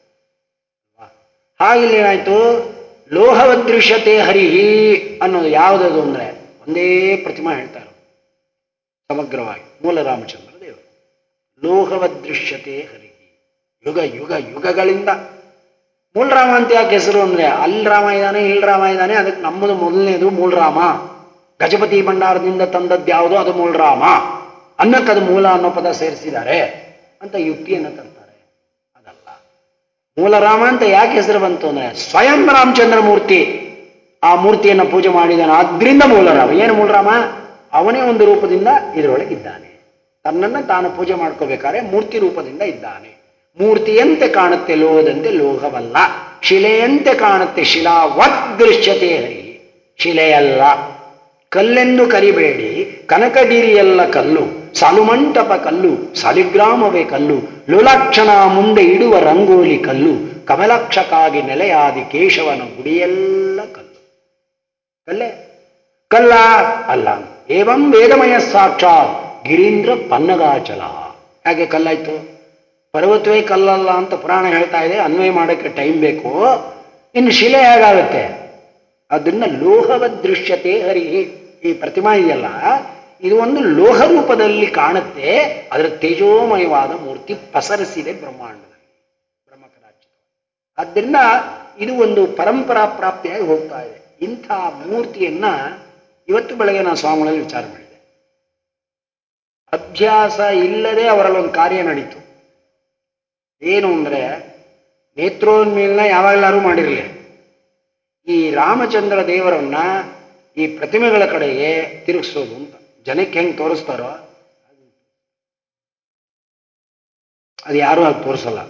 ಹಾಗಿಲ್ಲಿ ಏನಾಯ್ತು ಲೋಹವದೃಶ್ಯತೆ ಹರಿಹಿ ಅನ್ನೋದು ಯಾವುದದು ಅಂದ್ರೆ ಒಂದೇ ಪ್ರತಿಮಾ ಹೇಳ್ತಾ ಇರೋದು ಸಮಗ್ರವಾಗಿ ಮೂಲ ರಾಮಚಂದ್ರ ದೇವರು ಲೋಹವದೃಶ್ಯತೆ ಹರಿಹಿ ಯುಗ ಯುಗ ಯುಗಗಳಿಂದ ಮೂಲ ರಾಮ ಅಂತ ಯಾಕೆ ಹೆಸರು ಅಂದ್ರೆ ಅಲ್ಲಿ ರಾಮ ಇದ್ದಾನೆ ಇಲ್ಲಿ ರಾಮ ಇದ್ದಾನೆ ಅದಕ್ಕೆ ನಮ್ಮದು ಮೊದಲನೇದು ಮೂಲ ರಾಮ ಗಜಪತಿ ಭಂಡಾರದಿಂದ ತಂದದ್ದು ಯಾವುದು ಅದು ಮೂಲ ರಾಮ ಅನ್ನಕ್ಕೆ ಅದು ಮೂಲ ಅನ್ನೋ ಪದ ಸೇರಿಸಿದ್ದಾರೆ ಅಂತ ಯುಕ್ತಿಯನ್ನು ತರ್ತಾರೆ ಅದಲ್ಲ ಮೂಲ ರಾಮ ಅಂತ ಯಾಕೆ ಹೆಸರು ಬಂತು ಅಂದ್ರೆ ಸ್ವಯಂ ರಾಮಚಂದ್ರ ಮೂರ್ತಿ ಆ ಮೂರ್ತಿಯನ್ನು ಪೂಜೆ ಮಾಡಿದಾನೆ ಆದ್ರಿಂದ ಮೂಲರಾಮ ಏನು ಮೂಲರಾಮ ಅವನೇ ಒಂದು ರೂಪದಿಂದ ಇದರೊಳಗೆ ಇದ್ದಾನೆ ತನ್ನನ್ನು ತಾನು ಪೂಜೆ ಮಾಡ್ಕೋಬೇಕಾದ್ರೆ ಮೂರ್ತಿ ರೂಪದಿಂದ ಇದ್ದಾನೆ ಮೂರ್ತಿಯಂತೆ ಕಾಣುತ್ತೆ ಲೋಹದಂತೆ ಲೋಹವಲ್ಲ ಶಿಲೆಯಂತೆ ಕಾಣುತ್ತೆ ಶಿಲಾವತ್ ದೃಶ್ಯತೆ ಹರಿ ಶಿಲೆಯಲ್ಲ ಕಲ್ಲೆಂದು ಕರಿಬೇಡಿ ಕನಕಗಿರಿಯಲ್ಲ ಕಲ್ಲು ಸಾಲುಮಂಟಪ ಕಲ್ಲು ಸಾಲಿಗ್ರಾಮವೇ ಕಲ್ಲು ಲೋಲಾಕ್ಷಣ ಮುಂದೆ ಇಡುವ ರಂಗೋಲಿ ಕಲ್ಲು ಕಮಲಾಕ್ಷಕ್ಕಾಗಿ ನೆಲೆಯಾದಿ ಕೇಶವನ ಗುಡಿಯೆಲ್ಲ ಕಲ್ಲು ಕಲ್ಲೇ ಕಲ್ಲ ಅಲ್ಲ ಏವಂ ವೇದಮಯ ಸಾಕ್ಷಾತ್ ಗಿರೀಂದ್ರ ಪನ್ನಗಾಚಲ ಹಾಗೆ ಕಲ್ಲಾಯ್ತು ಪರ್ವತವೇ ಕಲ್ಲಲ್ಲ ಅಂತ ಪುರಾಣ ಹೇಳ್ತಾ ಇದೆ ಅನ್ವಯ ಮಾಡೋಕ್ಕೆ ಟೈಮ್ ಬೇಕು ಇನ್ನು ಶಿಲೆ ಹೇಗಾಗುತ್ತೆ ಅದನ್ನ ಲೋಹವ ದೃಶ್ಯತೆ ಹರಿ ಈ ಪ್ರತಿಮಾ ಇದೆಯಲ್ಲ ಇದು ಒಂದು ಲೋಹ ರೂಪದಲ್ಲಿ ಕಾಣುತ್ತೆ ಅದರ ತೇಜೋಮಯವಾದ ಮೂರ್ತಿ ಪಸರಿಸಿದೆ ಬ್ರಹ್ಮಾಂಡದಲ್ಲಿ ಬ್ರಹ್ಮಕರಾಚಿತ ಆದ್ದರಿಂದ ಇದು ಒಂದು ಪರಂಪರಾ ಪ್ರಾಪ್ತಿಯಾಗಿ ಹೋಗ್ತಾ ಇದೆ ಇಂಥ ಮೂರ್ತಿಯನ್ನ ಇವತ್ತು ಬೆಳಗ್ಗೆ ನಾನು ಸ್ವಾಮಿಗಳಲ್ಲಿ ವಿಚಾರ ಮಾಡಿದೆ ಅಭ್ಯಾಸ ಇಲ್ಲದೆ ಅವರಲ್ಲಿ ಒಂದು ಕಾರ್ಯ ನಡೀತು ಏನು ಅಂದ್ರೆ ನೇತ್ರೋನ್ಮೀಲನ ಯಾವಾಗಲಾರು ಮಾಡಿರಲಿ ಈ ರಾಮಚಂದ್ರ ದೇವರನ್ನ ಈ ಪ್ರತಿಮೆಗಳ ಕಡೆಗೆ ತಿರುಗಿಸೋದು ಅಂತ ಜನಕ್ಕೆ ಹೆಂಗ್ ತೋರಿಸ್ತಾರೋ ಅದು ಯಾರು ಅದು ತೋರಿಸಲ್ಲ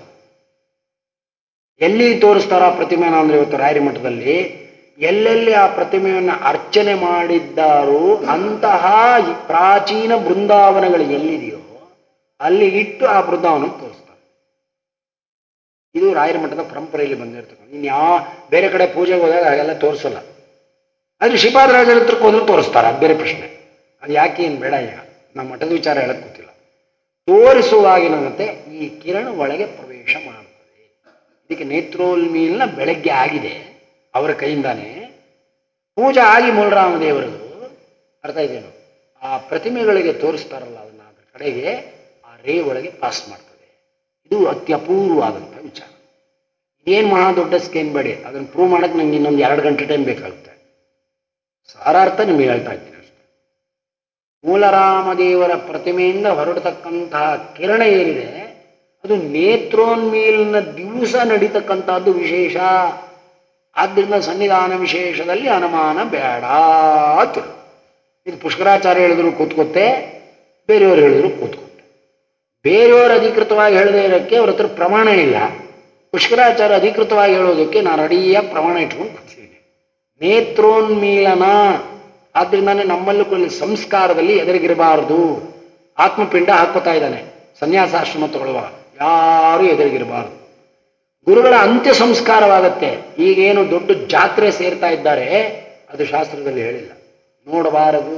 ಎಲ್ಲಿ ತೋರಿಸ್ತಾರೋ ಆ ಪ್ರತಿಮೆನ ಅಂದ್ರೆ ಇವತ್ತು ರಾಯರಿ ಮಠದಲ್ಲಿ ಎಲ್ಲೆಲ್ಲಿ ಆ ಪ್ರತಿಮೆಯನ್ನು ಅರ್ಚನೆ ಮಾಡಿದ್ದಾರೋ ಅಂತಹ ಈ ಪ್ರಾಚೀನ ಬೃಂದಾವನಗಳು ಎಲ್ಲಿದೆಯೋ ಅಲ್ಲಿ ಇಟ್ಟು ಆ ಬೃಂದಾವನ ತೋರಿಸ್ತಾರೆ ಇದು ರಾಯರ ಮಠದ ಪರಂಪರೆಯಲ್ಲಿ ಬಂದಿರ್ತಕ್ಕಂಥ ಇನ್ನು ಯಾವ ಬೇರೆ ಕಡೆ ಪೂಜೆಗೆ ಹೋದಾಗ ಹಾಗೆಲ್ಲ ತೋರಿಸಲ್ಲ ಆದ್ರೆ ಶ್ರೀಪಾದ ರಾಜರ ಹತ್ರಕ್ಕೆ ಹೋದ್ರು ತೋರಿಸ್ತಾರೆ ಅದು ಬೇರೆ ಪ್ರಶ್ನೆ ಅದು ಯಾಕೆ ಏನು ಬೇಡ ಈಗ ನಮ್ಮ ಮಠದ ವಿಚಾರ ಹೇಳಕ್ ಗೊತ್ತಿಲ್ಲ ತೋರಿಸುವಾಗಿನಂತೆ ಈ ಕಿರಣ ಒಳಗೆ ಪ್ರವೇಶ ಮಾಡುತ್ತದೆ ಇದಕ್ಕೆ ನೇತ್ರೋಲ್ಮೀಲ್ನ ಬೆಳಗ್ಗೆ ಆಗಿದೆ ಅವರ ಕೈಯಿಂದಾನೆ ಪೂಜೆ ಆಗಿ ಮೂಲರಾಮದೇವರದು ಅರ್ಥ ಇದೇನು ಆ ಪ್ರತಿಮೆಗಳಿಗೆ ತೋರಿಸ್ತಾರಲ್ಲ ಅದನ್ನ ಅದ್ರ ಕಡೆಗೆ ಆ ರೇ ಒಳಗೆ ಪಾಸ್ ಮಾಡ್ತದೆ ಇದು ಅತ್ಯಪೂರ್ವವಾದಂಥ ವಿಚಾರ ಇದೇನು ಮಹಾ ದೊಡ್ಡ ಸ್ಕೇನ್ ಬೇಡಿ ಅದನ್ನು ಪ್ರೂವ್ ಮಾಡಕ್ಕೆ ನಂಗೆ ಇನ್ನೊಂದು ಎರಡು ಗಂಟೆ ಟೈಮ್ ಬೇಕಾಗುತ್ತೆ ಸಾರಾರ್ಥ ನಿಮಗೆ ಹೇಳ್ತಾ ಇದ್ದೀನಿ ಅಷ್ಟೇ ಮೂಲರಾಮದೇವರ ಪ್ರತಿಮೆಯಿಂದ ಹೊರಡತಕ್ಕಂತಹ ಕಿರಣ ಏನಿದೆ ಅದು ನೇತ್ರೋನ್ಮೀಲನ ದಿವಸ ನಡೀತಕ್ಕಂಥದ್ದು ವಿಶೇಷ ಆದ್ದರಿಂದ ಸನ್ನಿಧಾನ ವಿಶೇಷದಲ್ಲಿ ಅನುಮಾನ ಬೇಡ ಅಂತಿರು ಇದು ಪುಷ್ಕರಾಚಾರ್ಯ ಹೇಳಿದ್ರು ಕೂತ್ಕೊತ್ತೆ ಬೇರೆಯವರು ಹೇಳಿದ್ರು ಕೂತ್ಕೊತ್ತೆ ಬೇರೆಯವರು ಅಧಿಕೃತವಾಗಿ ಹೇಳದೇ ಇರೋಕ್ಕೆ ಅವ್ರ ಹತ್ರ ಪ್ರಮಾಣ ಇಲ್ಲ ಪುಷ್ಕರಾಚಾರ್ಯ ಅಧಿಕೃತವಾಗಿ ಹೇಳೋದಕ್ಕೆ ನಾನು ರೆಡಿಯ ಪ್ರಮಾಣ ಇಟ್ಕೊಂಡು ಕೂತಿದ್ದೀನಿ ನೇತ್ರೋನ್ಮೀಲನ ಆದ್ರಿಂದಾನೆ ನಮ್ಮಲ್ಲೂ కొన్ని ಸಂಸ್ಕಾರದಲ್ಲಿ ಎದುರಿಗಿರಬಾರದು ಆತ್ಮಪಿಂಡ ಹಾಕೋತಾ ಇದ್ದಾನೆ ಸನ್ಯಾಸಾಶ್ರಮ ತಗೊಳ್ಳುವ ಯಾರು ಎದುರಿಗಿರಬಾರದು ಗುರುಗಳ ಅಂತ್ಯ ಸಂಸ್ಕಾರವಾಗತ್ತೆ ಈಗೇನು ದೊಡ್ಡ ಜಾತ್ರೆ ಸೇರ್ತಾ ಇದ್ದಾರೆ ಅದು ಶಾಸ್ತ್ರದಲ್ಲಿ ಹೇಳಿಲ್ಲ ನೋಡಬಾರದು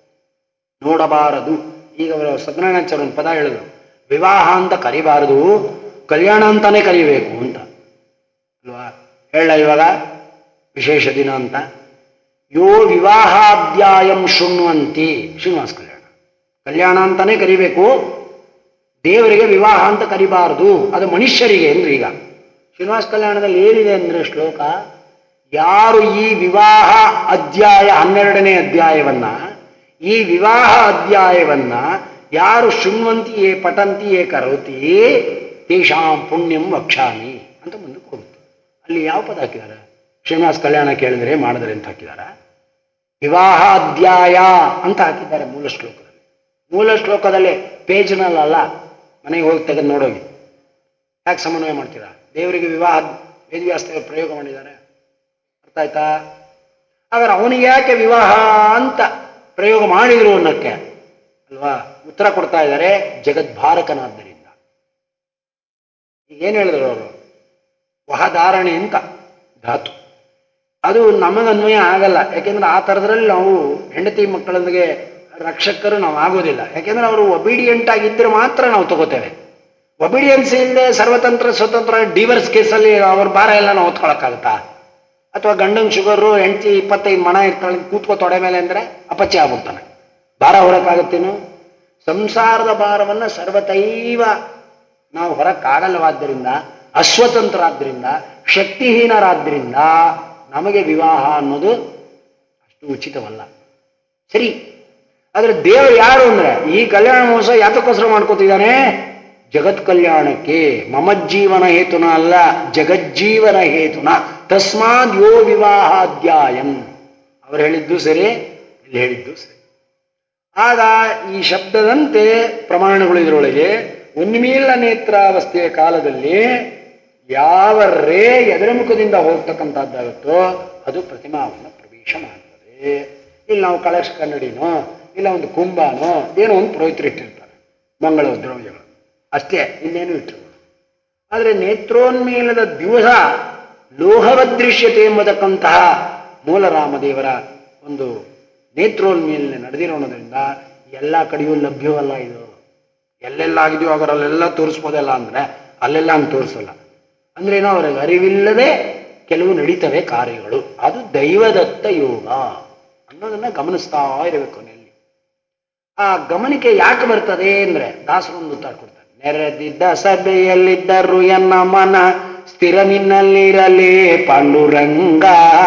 ನೋಡಬಾರದು ಈಗ ಅವರು ಸತ್ಯನಾರಾಯಣಾಚಾರ್ಯ ಒಂದು ಪದ ಹೇಳಿದ್ರು ವಿವಾಹ ಅಂತ ಕರಿಬಾರದು ಕಲ್ಯಾಣ ಅಂತಾನೆ ಕರಿಬೇಕು ಅಂತ ಅಲ್ವಾ ಹೇಳ ಇವಾಗ ವಿಶೇಷ ದಿನ ಅಂತ ಯೋ ವಿವಾಹಾಧ್ಯಾಯಂ ಶೃಣ್ವಂತಿ ಶ್ರೀನಿವಾಸ ಕಲ್ಯಾಣ ಕಲ್ಯಾಣ ಅಂತಾನೆ ಕರಿಬೇಕು ದೇವರಿಗೆ ವಿವಾಹ ಅಂತ ಕರಿಬಾರದು ಅದು ಮನುಷ್ಯರಿಗೆ ಅಂದ್ರೆ ಈಗ ಶ್ರೀನಿವಾಸ ಕಲ್ಯಾಣದಲ್ಲಿ ಏನಿದೆ ಅಂದ್ರೆ ಶ್ಲೋಕ ಯಾರು ಈ ವಿವಾಹ ಅಧ್ಯಾಯ ಹನ್ನೆರಡನೇ ಅಧ್ಯಾಯವನ್ನ ಈ ವಿವಾಹ ಅಧ್ಯಾಯವನ್ನ ಯಾರು ಶೃಣ್ವಂತಿಯೇ ಪಠಂತಿಯೇ ಕರೋತಿ ತೇಷಾಂ ಪುಣ್ಯಂ ವಕ್ಷಾಮಿ ಅಂತ ಮುಂದಕ್ಕೆ ಹೋಗುತ್ತೆ ಅಲ್ಲಿ ಯಾವ ಪದ ಹಾಕಿದ್ದಾರೆ ಶ್ರೀನಿವಾಸ ಕಲ್ಯಾಣ ಕೇಳಿದ್ರೆ ಮಾಡಿದ್ರೆ ಅಂತ ಹಾಕಿದಾರ ವಿವಾಹ ಅಧ್ಯಾಯ ಅಂತ ಹಾಕಿದ್ದಾರೆ ಮೂಲ ಶ್ಲೋಕದಲ್ಲಿ ಮೂಲ ಶ್ಲೋಕದಲ್ಲಿ ಪೇಜ್ನಲ್ಲ ಮನೆಗೆ ಹೋಗಿ ತೆಗೆದು ನೋಡೋಗಿ ಯಾಕೆ ಸಮನ್ವಯ ಮಾಡ್ತೀರಾ ದೇವರಿಗೆ ವಿವಾಹ ವೇದವ್ಯಾಸ ದೇವರು ಪ್ರಯೋಗ ಮಾಡಿದ್ದಾರೆ ಅರ್ಥ ಆಯ್ತಾ ಹಾಗಾದ್ರೆ ಅವನಿಗೆ ಯಾಕೆ ವಿವಾಹ ಅಂತ ಪ್ರಯೋಗ ಮಾಡಿದ್ರು ಅನ್ನಕ್ಕೆ ಅಲ್ವಾ ಉತ್ತರ ಕೊಡ್ತಾ ಇದ್ದಾರೆ ಜಗದ್ಭಾರಕನಾದ್ದರಿಂದ ಈಗ ಏನ್ ಹೇಳಿದ್ರು ಅವರು ವಹಧಾರಣೆ ಅಂತ ಧಾತು ಅದು ನಮಗನ್ವಯ ಆಗಲ್ಲ ಯಾಕೆಂದ್ರೆ ಆ ಥರದ್ರಲ್ಲಿ ನಾವು ಹೆಂಡತಿ ಮಕ್ಕಳೊಂದಿಗೆ ರಕ್ಷಕರು ನಾವು ಆಗೋದಿಲ್ಲ ಯಾಕೆಂದ್ರೆ ಅವರು ಒಬಿಡಿಯಂಟ್ ಆಗಿದ್ದರೆ ಮಾತ್ರ ನಾವು ತಗೋತೇವೆ ಒಬಿಡಿಯನ್ಸ್ ಇಲ್ಲದೆ ಸರ್ವತಂತ್ರ ಸ್ವತಂತ್ರ ಡಿವರ್ಸ್ ಕೇಸಲ್ಲಿ ಅವ್ರ ಭಾರ ಎಲ್ಲ ನಾವು ಹೊತ್ಕೊಳಕ್ಕಾಗುತ್ತಾ ಅಥವಾ ಗಂಡಂಗ್ ಶುಗರು ಹೆಂಡತಿ ಇಪ್ಪತ್ತೈದು ಮಣ ಇರ್ತಾಳೆ ಕೂತ್ಕೋ ತೊಡೆ ಮೇಲೆ ಅಂದ್ರೆ ಅಪಚೆ ಆಗ್ಬಿಡ್ತಾನೆ ಭಾರ ಹೊರಕ್ಕಾಗತ್ತೇನು ಸಂಸಾರದ ಭಾರವನ್ನ ಸರ್ವತೈವ ನಾವು ಹೊರಕ್ಕಾಗಲ್ಲವಾದ್ದರಿಂದ ಅಸ್ವತಂತ್ರರಾದ್ರಿಂದ ಶಕ್ತಿಹೀನರಾದ್ರಿಂದ ನಮಗೆ ವಿವಾಹ ಅನ್ನೋದು ಅಷ್ಟು ಉಚಿತವಲ್ಲ ಸರಿ ಆದ್ರೆ ದೇವರು ಯಾರು ಅಂದ್ರೆ ಈ ಕಲ್ಯಾಣ ಮಹೋತ್ಸವ ಯಾತಕ್ಕೋಸ್ಕರ ಮಾಡ್ಕೋತಿದ್ದಾನೆ ಜಗತ್ ಕಲ್ಯಾಣಕ್ಕೆ ಮಮಜ್ಜೀವನ ಹೇತುನ ಅಲ್ಲ ಜಗಜ್ಜೀವನ ಹೇತುನ ತಸ್ಮಾದ್ ಯೋ ವಿವಾಹಾಧ್ಯಾಯಂ ಅವ್ರು ಹೇಳಿದ್ದು ಸರಿ ಇಲ್ಲಿ ಹೇಳಿದ್ದು ಸರಿ ಆಗ ಈ ಶಬ್ದದಂತೆ ಪ್ರಮಾಣಗಳು ಇದರೊಳಗೆ ಉನ್ಮೀಲ ನೇತ್ರಾವಸ್ಥೆಯ ಕಾಲದಲ್ಲಿ ಯಾವ ರೇ ಎದರಮುಖದಿಂದ ಹೋಗ್ತಕ್ಕಂಥದ್ದಾಗುತ್ತೋ ಅದು ಪ್ರತಿಮಾವನ್ನು ಪ್ರವೇಶ ಮಾಡ್ತದೆ ಇಲ್ಲಿ ನಾವು ಕಳಶ ಕನ್ನಡಿನೋ ಇಲ್ಲ ಒಂದು ಕುಂಭನೋ ಏನೋ ಒಂದು ಪುರೋಹಿತರು ಇಟ್ಟಿರ್ತಾರೆ ಮಂಗಳ ದ್ರವ್ಯಗಳು ಅಷ್ಟೇ ಇನ್ನೇನು ಇಟ್ಟಿರ್ಬೋದು ಆದರೆ ನೇತ್ರೋನ್ಮೀಲದ ದಿವಸ ಲೋಹವದೃಶ್ಯತೆ ಎಂಬತಕ್ಕಂತಹ ಮೂಲರಾಮದೇವರ ಒಂದು ನೇತ್ರೋನ್ಮೀಲನೆ ನಡೆದಿರೋದ್ರಿಂದ ಎಲ್ಲ ಕಡೆಯೂ ಲಭ್ಯವಲ್ಲ ಇದು ಎಲ್ಲೆಲ್ಲ ಆಗಿದೆಯೋ ಅವರಲ್ಲೆಲ್ಲ ತೋರಿಸ್ಬೋದಲ್ಲ ಅಂದ್ರೆ ಅಲ್ಲೆಲ್ಲ ಹಂಗೆ ತೋರಿಸಲ್ಲ ಅಂದ್ರೆ ಏನೋ ಅವ್ರಿಗೆ ಅರಿವಿಲ್ಲದೆ ಕೆಲವು ನಡೀತವೆ ಕಾರ್ಯಗಳು ಅದು ದೈವದತ್ತ ಯೋಗ ಅನ್ನೋದನ್ನ ಗಮನಿಸ್ತಾ ಇರಬೇಕು ಕೊನೆಯಲ್ಲಿ ಆ ಗಮನಿಕೆ ಯಾಕೆ ಬರ್ತದೆ ಅಂದ್ರೆ ದಾಸರೊಂದು ಉತ್ತರ ಕೊಡ್ತಾರೆ ನೆರೆದಿದ್ದ ಸಭೆಯಲ್ಲಿದ್ದರು ಎನ್ನ ಮನ ಸ್ಥಿರ ನಿನ್ನಲ್ಲಿರಲಿ ಪಾಂಡುರಂಗ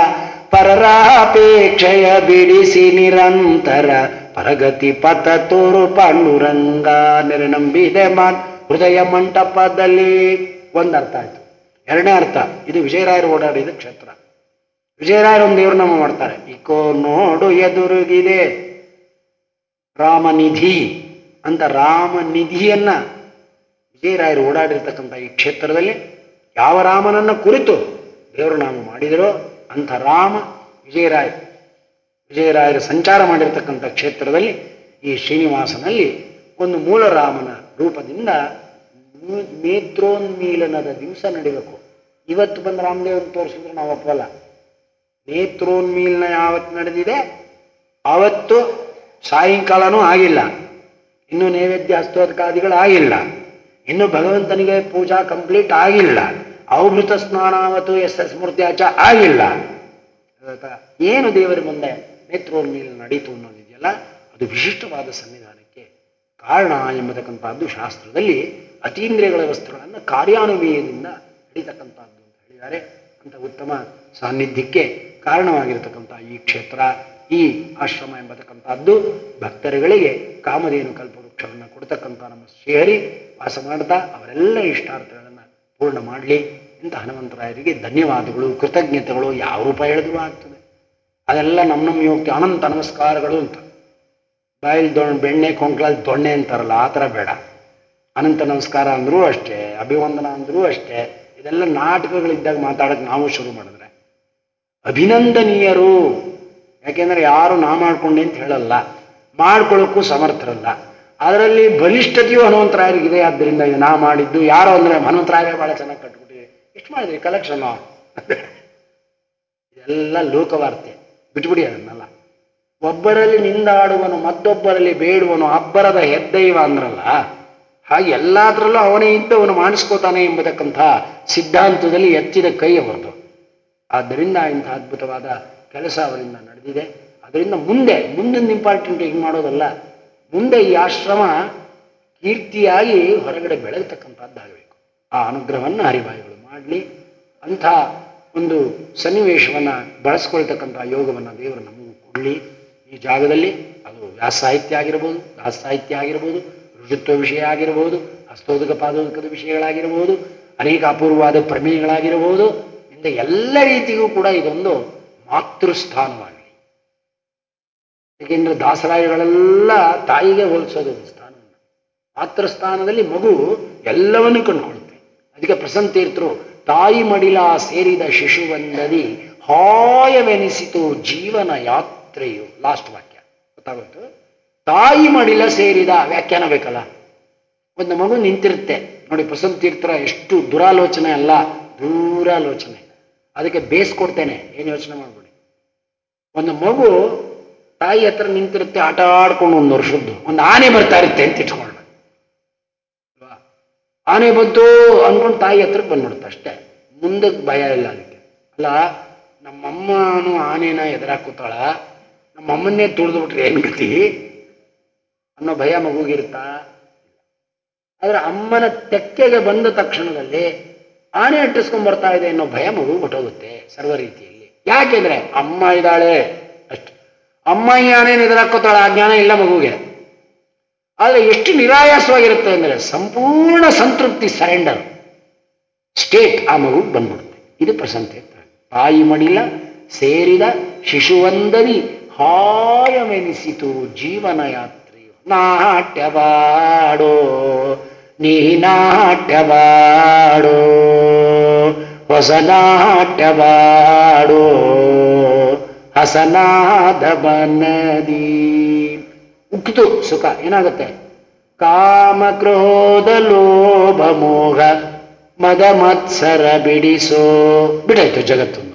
ಪರರಾಪೇಕ್ಷೆಯ ಬಿಡಿಸಿ ನಿರಂತರ ಪರಗತಿ ಪಥ ತೋರು ಪಾಂಡುರಂಗ ನೆರೆ ನಂಬಿದೆ ಮಾನ್ ಹೃದಯ ಮಂಟಪದಲ್ಲಿ ಒಂದು ಅರ್ಥ ಆಯ್ತು ಎರಡನೇ ಅರ್ಥ ಇದು ವಿಜಯರಾಯರು ಓಡಾಡಿದ ಕ್ಷೇತ್ರ ವಿಜಯರಾಯರು ಒಂದು ದೇವ್ರನಾಮ ಮಾಡ್ತಾರೆ ಇಕೋ ನೋಡು ಎದುರುಗಿದೆ ರಾಮನಿಧಿ ಅಂತ ರಾಮನಿಧಿಯನ್ನ ವಿಜಯರಾಯರು ಓಡಾಡಿರ್ತಕ್ಕಂಥ ಈ ಕ್ಷೇತ್ರದಲ್ಲಿ ಯಾವ ರಾಮನನ್ನ ಕುರಿತು ದೇವರ ನಾಮ ಮಾಡಿದರೋ ಅಂಥ ರಾಮ ವಿಜಯರಾಯ ವಿಜಯರಾಯರು ಸಂಚಾರ ಮಾಡಿರ್ತಕ್ಕಂಥ ಕ್ಷೇತ್ರದಲ್ಲಿ ಈ ಶ್ರೀನಿವಾಸನಲ್ಲಿ ಒಂದು ಮೂಲ ರಾಮನ ರೂಪದಿಂದ ಮೂ- ನೇತ್ರೋನ್ಮೀಲನದ ದಿವಸ ನಡಿಬೇಕು ಇವತ್ತು ಬಂದು ರಾಮದೇವನ್ ತೋರಿಸಿದ್ರೆ ನಾವು ಒಪ್ಪಲ್ಲ ನೇತ್ರೋನ್ಮೀಲನ ಯಾವತ್ತು ನಡೆದಿದೆ ಆವತ್ತು ಸಾಯಂಕಾಲನೂ ಆಗಿಲ್ಲ ಇನ್ನು ನೈವೇದ್ಯ ಹಸ್ತೋದಕಾದಿಗಳು ಆಗಿಲ್ಲ ಇನ್ನು ಭಗವಂತನಿಗೆ ಪೂಜಾ ಕಂಪ್ಲೀಟ್ ಆಗಿಲ್ಲ ಔಭೃತ ಸ್ನಾನಾವತು ಎಸ್ ಎಸ್ ಮೂರ್ತ್ಯಾಚ ಆಗಿಲ್ಲ ಗೊತ್ತಾ? ಏನು ದೇವರ ಮುಂದೆ ನೇತ್ರೋನ್ಮೀಲನ ನಡೀತು ಅನ್ನೋದಿದೆಯಲ್ಲ ಅದು ವಿಶಿಷ್ಟವಾದ ಸನ್ನಿಧಾನಕ್ಕೆ ಕಾರಣ ಎಂಬತಕ್ಕಂಥದ್ದು ಶಾಸ್ತ್ರದಲ್ಲಿ ಅತೀಂದ್ರಿಯಗಳ ವಸ್ತುಗಳನ್ನು ಕಾರ್ಯಾನುಮೇಯದಿಂದ ನಡೀತಕ್ಕಂಥದ್ದು ಅಂತ ಹೇಳಿದ್ದಾರೆ ಅಂತ ಉತ್ತಮ ಸಾನ್ನಿಧ್ಯಕ್ಕೆ ಕಾರಣವಾಗಿರತಕ್ಕಂಥ ಈ ಕ್ಷೇತ್ರ ಈ ಆಶ್ರಮ ಎಂಬತಕ್ಕಂಥದ್ದು ಭಕ್ತರುಗಳಿಗೆ ಕಾಮಧೇನು ಕಲ್ಪವೃಕ್ಷವನ್ನು ಕೊಡ್ತಕ್ಕಂಥ ನಮ್ಮ ಶ್ರೀಹರಿ ವಾಸ ಮಾಡ್ತಾ ಅವರೆಲ್ಲ ಇಷ್ಟಾರ್ಥಗಳನ್ನು ಪೂರ್ಣ ಮಾಡಲಿ ಇಂಥ ಹನುಮಂತರಾಯರಿಗೆ ಧನ್ಯವಾದಗಳು ಕೃತಜ್ಞತೆಗಳು ಯಾವ ರೂಪ ಹೇಳಿದ್ರು ಆಗ್ತದೆ ಅದೆಲ್ಲ ನಮ್ಮ ನಮ್ಮ ಯೋಗ್ಯ ಅನಂತ ನಮಸ್ಕಾರಗಳು ಅಂತ ಬಾಯಲ್ಲಿ ದೊಣ್ಣೆ ಬೆಣ್ಣೆ ಕೊಂಕ್ಲಲ್ಲಿ ದೊಣ್ಣೆ ಅಂತಾರಲ್ಲ ಆ ಥರ ಬೇಡ ಅನಂತ ನಮಸ್ಕಾರ ಅಂದ್ರೂ ಅಷ್ಟೇ ಅಭಿವಂದನ ಅಂದ್ರೂ ಅಷ್ಟೇ ಇದೆಲ್ಲ ನಾಟಕಗಳಿದ್ದಾಗ ಮಾತಾಡಕ್ಕೆ ನಾವು ಶುರು ಮಾಡಿದ್ರೆ ಅಭಿನಂದನೀಯರು ಯಾಕೆಂದ್ರೆ ಯಾರು ನಾ ಮಾಡ್ಕೊಂಡೆ ಅಂತ ಹೇಳಲ್ಲ ಮಾಡ್ಕೊಳ್ಳೋಕ್ಕೂ ಸಮರ್ಥರಲ್ಲ ಅದರಲ್ಲಿ ಬಲಿಷ್ಠತೆಯು ಹನುಮಂತರಾಯರಿಗಿದೆ ಆದ್ದರಿಂದ ಇದು ನಾ ಮಾಡಿದ್ದು ಯಾರೋ ಅಂದ್ರೆ ಹನುಮಂತರಾಯರೇ ಬಹಳ ಚೆನ್ನಾಗಿ ಕಟ್ಬಿಟ್ಟಿದೆ ಎಷ್ಟು ಮಾಡಿದ್ರಿ ಕಲೆಕ್ಷನ್ ಇದೆಲ್ಲ ಲೋಕವಾರ್ತೆ ಬಿಟ್ಬಿಡಿ ಅದನ್ನೆಲ್ಲ ಒಬ್ಬರಲ್ಲಿ ನಿಂದಾಡುವನು ಮತ್ತೊಬ್ಬರಲ್ಲಿ ಬೇಡುವನು ಅಬ್ಬರದ ಹೆದ್ದೈವ ಅಂದ್ರಲ್ಲ ಹಾಗೆ ಎಲ್ಲಾದ್ರಲ್ಲೂ ಅವನೇ ಇದ್ದವನು ಮಾಡಿಸ್ಕೋತಾನೆ ಎಂಬತಕ್ಕಂಥ ಸಿದ್ಧಾಂತದಲ್ಲಿ ಎತ್ತಿದ ಕೈ ಅವರದು ಆದ್ದರಿಂದ ಇಂಥ ಅದ್ಭುತವಾದ ಕೆಲಸ ಅವರಿಂದ ನಡೆದಿದೆ ಅದರಿಂದ ಮುಂದೆ ಮುಂದಿನ ಇಂಪಾರ್ಟೆಂಟ್ ಹಿಂಗೆ ಮಾಡೋದಲ್ಲ ಮುಂದೆ ಈ ಆಶ್ರಮ ಕೀರ್ತಿಯಾಗಿ ಹೊರಗಡೆ ಬೆಳಗತಕ್ಕಂಥದ್ದಾಗಬೇಕು ಆ ಅನುಗ್ರಹವನ್ನು ಹರಿಬಾಯಿಗಳು ಮಾಡಲಿ ಅಂಥ ಒಂದು ಸನ್ನಿವೇಶವನ್ನು ಬಳಸ್ಕೊಳ್ತಕ್ಕಂಥ ಯೋಗವನ್ನು ದೇವರು ನಮಗೂ ಕೊಡಲಿ ಈ ಜಾಗದಲ್ಲಿ ಅದು ವ್ಯಾಸ ಸಾಹಿತ್ಯ ಆಗಿರ್ಬೋದು ದಾಸ ಸಾಹಿತ್ಯ ಆಗಿರ್ಬೋದು ಋಷಿತ್ವ ವಿಷಯ ಆಗಿರಬಹುದು ಹಸ್ತೋದಕ ಪಾದೋದಕದ ವಿಷಯಗಳಾಗಿರಬಹುದು ಅನೇಕ ಅಪೂರ್ವವಾದ ಪ್ರಮೇಯಗಳಾಗಿರಬಹುದು ಇಂದ ಎಲ್ಲ ರೀತಿಗೂ ಕೂಡ ಇದೊಂದು ಮಾತೃಸ್ಥಾನವಾಗಲಿ ಏಕೆಂದ್ರೆ ದಾಸರಾಯಗಳೆಲ್ಲ ತಾಯಿಗೆ ಹೋಲಿಸೋದು ಒಂದು ಸ್ಥಾನವನ್ನು ಮಾತೃಸ್ಥಾನದಲ್ಲಿ ಮಗು ಎಲ್ಲವನ್ನೂ ಕಂಡುಕೊಳ್ಳುತ್ತೆ ಅದಕ್ಕೆ ಪ್ರಸಂತೀರ್ಥರು ತಾಯಿ ಮಡಿಲ ಸೇರಿದ ಶಿಶುವಂದದಿ ಹಾಯವೆನಿಸಿತು ಜೀವನ ಯಾತ್ರೆಯು ಲಾಸ್ಟ್ ವಾಕ್ಯ ಗೊತ್ತಾಗೋಯ್ತು ತಾಯಿ ಮಡಿಲ ಸೇರಿದ ವ್ಯಾಖ್ಯಾನ ಬೇಕಲ್ಲ ಒಂದು ಮಗು ನಿಂತಿರುತ್ತೆ ನೋಡಿ ಪ್ರಸಂತ ತೀರ್ಥರ ಎಷ್ಟು ದುರಾಲೋಚನೆ ಅಲ್ಲ ದೂರಾಲೋಚನೆ ಅದಕ್ಕೆ ಬೇಯಿಸ್ಕೊಡ್ತೇನೆ ಏನು ಯೋಚನೆ ಮಾಡ್ಬೇಡಿ ಒಂದು ಮಗು ತಾಯಿ ಹತ್ರ ನಿಂತಿರುತ್ತೆ ಆಟ ಆಡ್ಕೊಂಡು ಒಂದು ವರ್ಷದ್ದು ಒಂದು ಆನೆ ಬರ್ತಾ ಇರುತ್ತೆ ಅಂತ ಇಟ್ಕೊಳ್ಳೋಣ ಅಲ್ವಾ? ಆನೆ ಬಂತು ಅನ್ಕೊಂಡು ತಾಯಿ ಹತ್ರಕ್ಕೆ ಬಂದ್ಬಿಡುತ್ತೆ ಅಷ್ಟೇ ಮುಂದಕ್ಕೆ ಭಯ ಇಲ್ಲ ಅದಕ್ಕೆ ಅಲ್ಲ ನಮ್ಮಮ್ಮನು ಆನೆನ ಎದುರಾಕುತ್ತಾಳ ನಮ್ಮಮ್ಮನ್ನೇ ತುಳಿದು ಬಿಟ್ರೆ ಏನ್ ಗತಿ ಅನ್ನೋ ಭಯ ಮಗುಗಿರುತ್ತಾ ಆದ್ರೆ ಅಮ್ಮನ ತೆಕ್ಕೆಗೆ ಬಂದ ತಕ್ಷಣದಲ್ಲಿ ಆನೆ ಅಟ್ಟಿಸ್ಕೊಂಡ್ ಬರ್ತಾ ಇದೆ ಅನ್ನೋ ಭಯ ಮಗು ಹೊಟ್ಟೋಗುತ್ತೆ ಸರ್ವ ರೀತಿಯಲ್ಲಿ ಯಾಕೆಂದ್ರೆ ಅಮ್ಮ ಇದ್ದಾಳೆ ಅಷ್ಟು ಅಮ್ಮ ಈ ಆನೆನ ಎದುರಾಕೋತಾಳ ಆ ಜ್ಞಾನ ಇಲ್ಲ ಮಗುಗೆ ಆದ್ರೆ ಎಷ್ಟು ನಿರಾಯಾಸವಾಗಿರುತ್ತೆ ಅಂದ್ರೆ ಸಂಪೂರ್ಣ ಸಂತೃಪ್ತಿ ಸರೆಂಡರ್ ಸ್ಟೇಟ್ ಆ ಮಗು ಬಂದ್ಬಿಡುತ್ತೆ ಇದು ಪ್ರಸಂತೆ ತಾಯಿ ಮಡಿಲ ಸೇರಿದ ಶಿಶುವಂದರಿ ಹಾಯವೆನಿಸಿತು ಜೀವನ ಯಾತ್ರೆಯು ನಾಟ್ಯವಾಡೋ ನೀ ನಾಟ್ಯವಾಡೋ ಹೊಸ ನಾಟ್ಯವಾಡೋ ಹಸನಾದ ಬನದಿ ಉಕ್ಕಿತು ಸುಖ ಏನಾಗುತ್ತೆ ಕಾಮ ಕ್ರೋಧ ಲೋಭ ಮೋಹ ಮದ ಮತ್ಸರ ಬಿಡಿಸೋ ಬಿಡಾಯ್ತು ಜಗತ್ತೊಂದು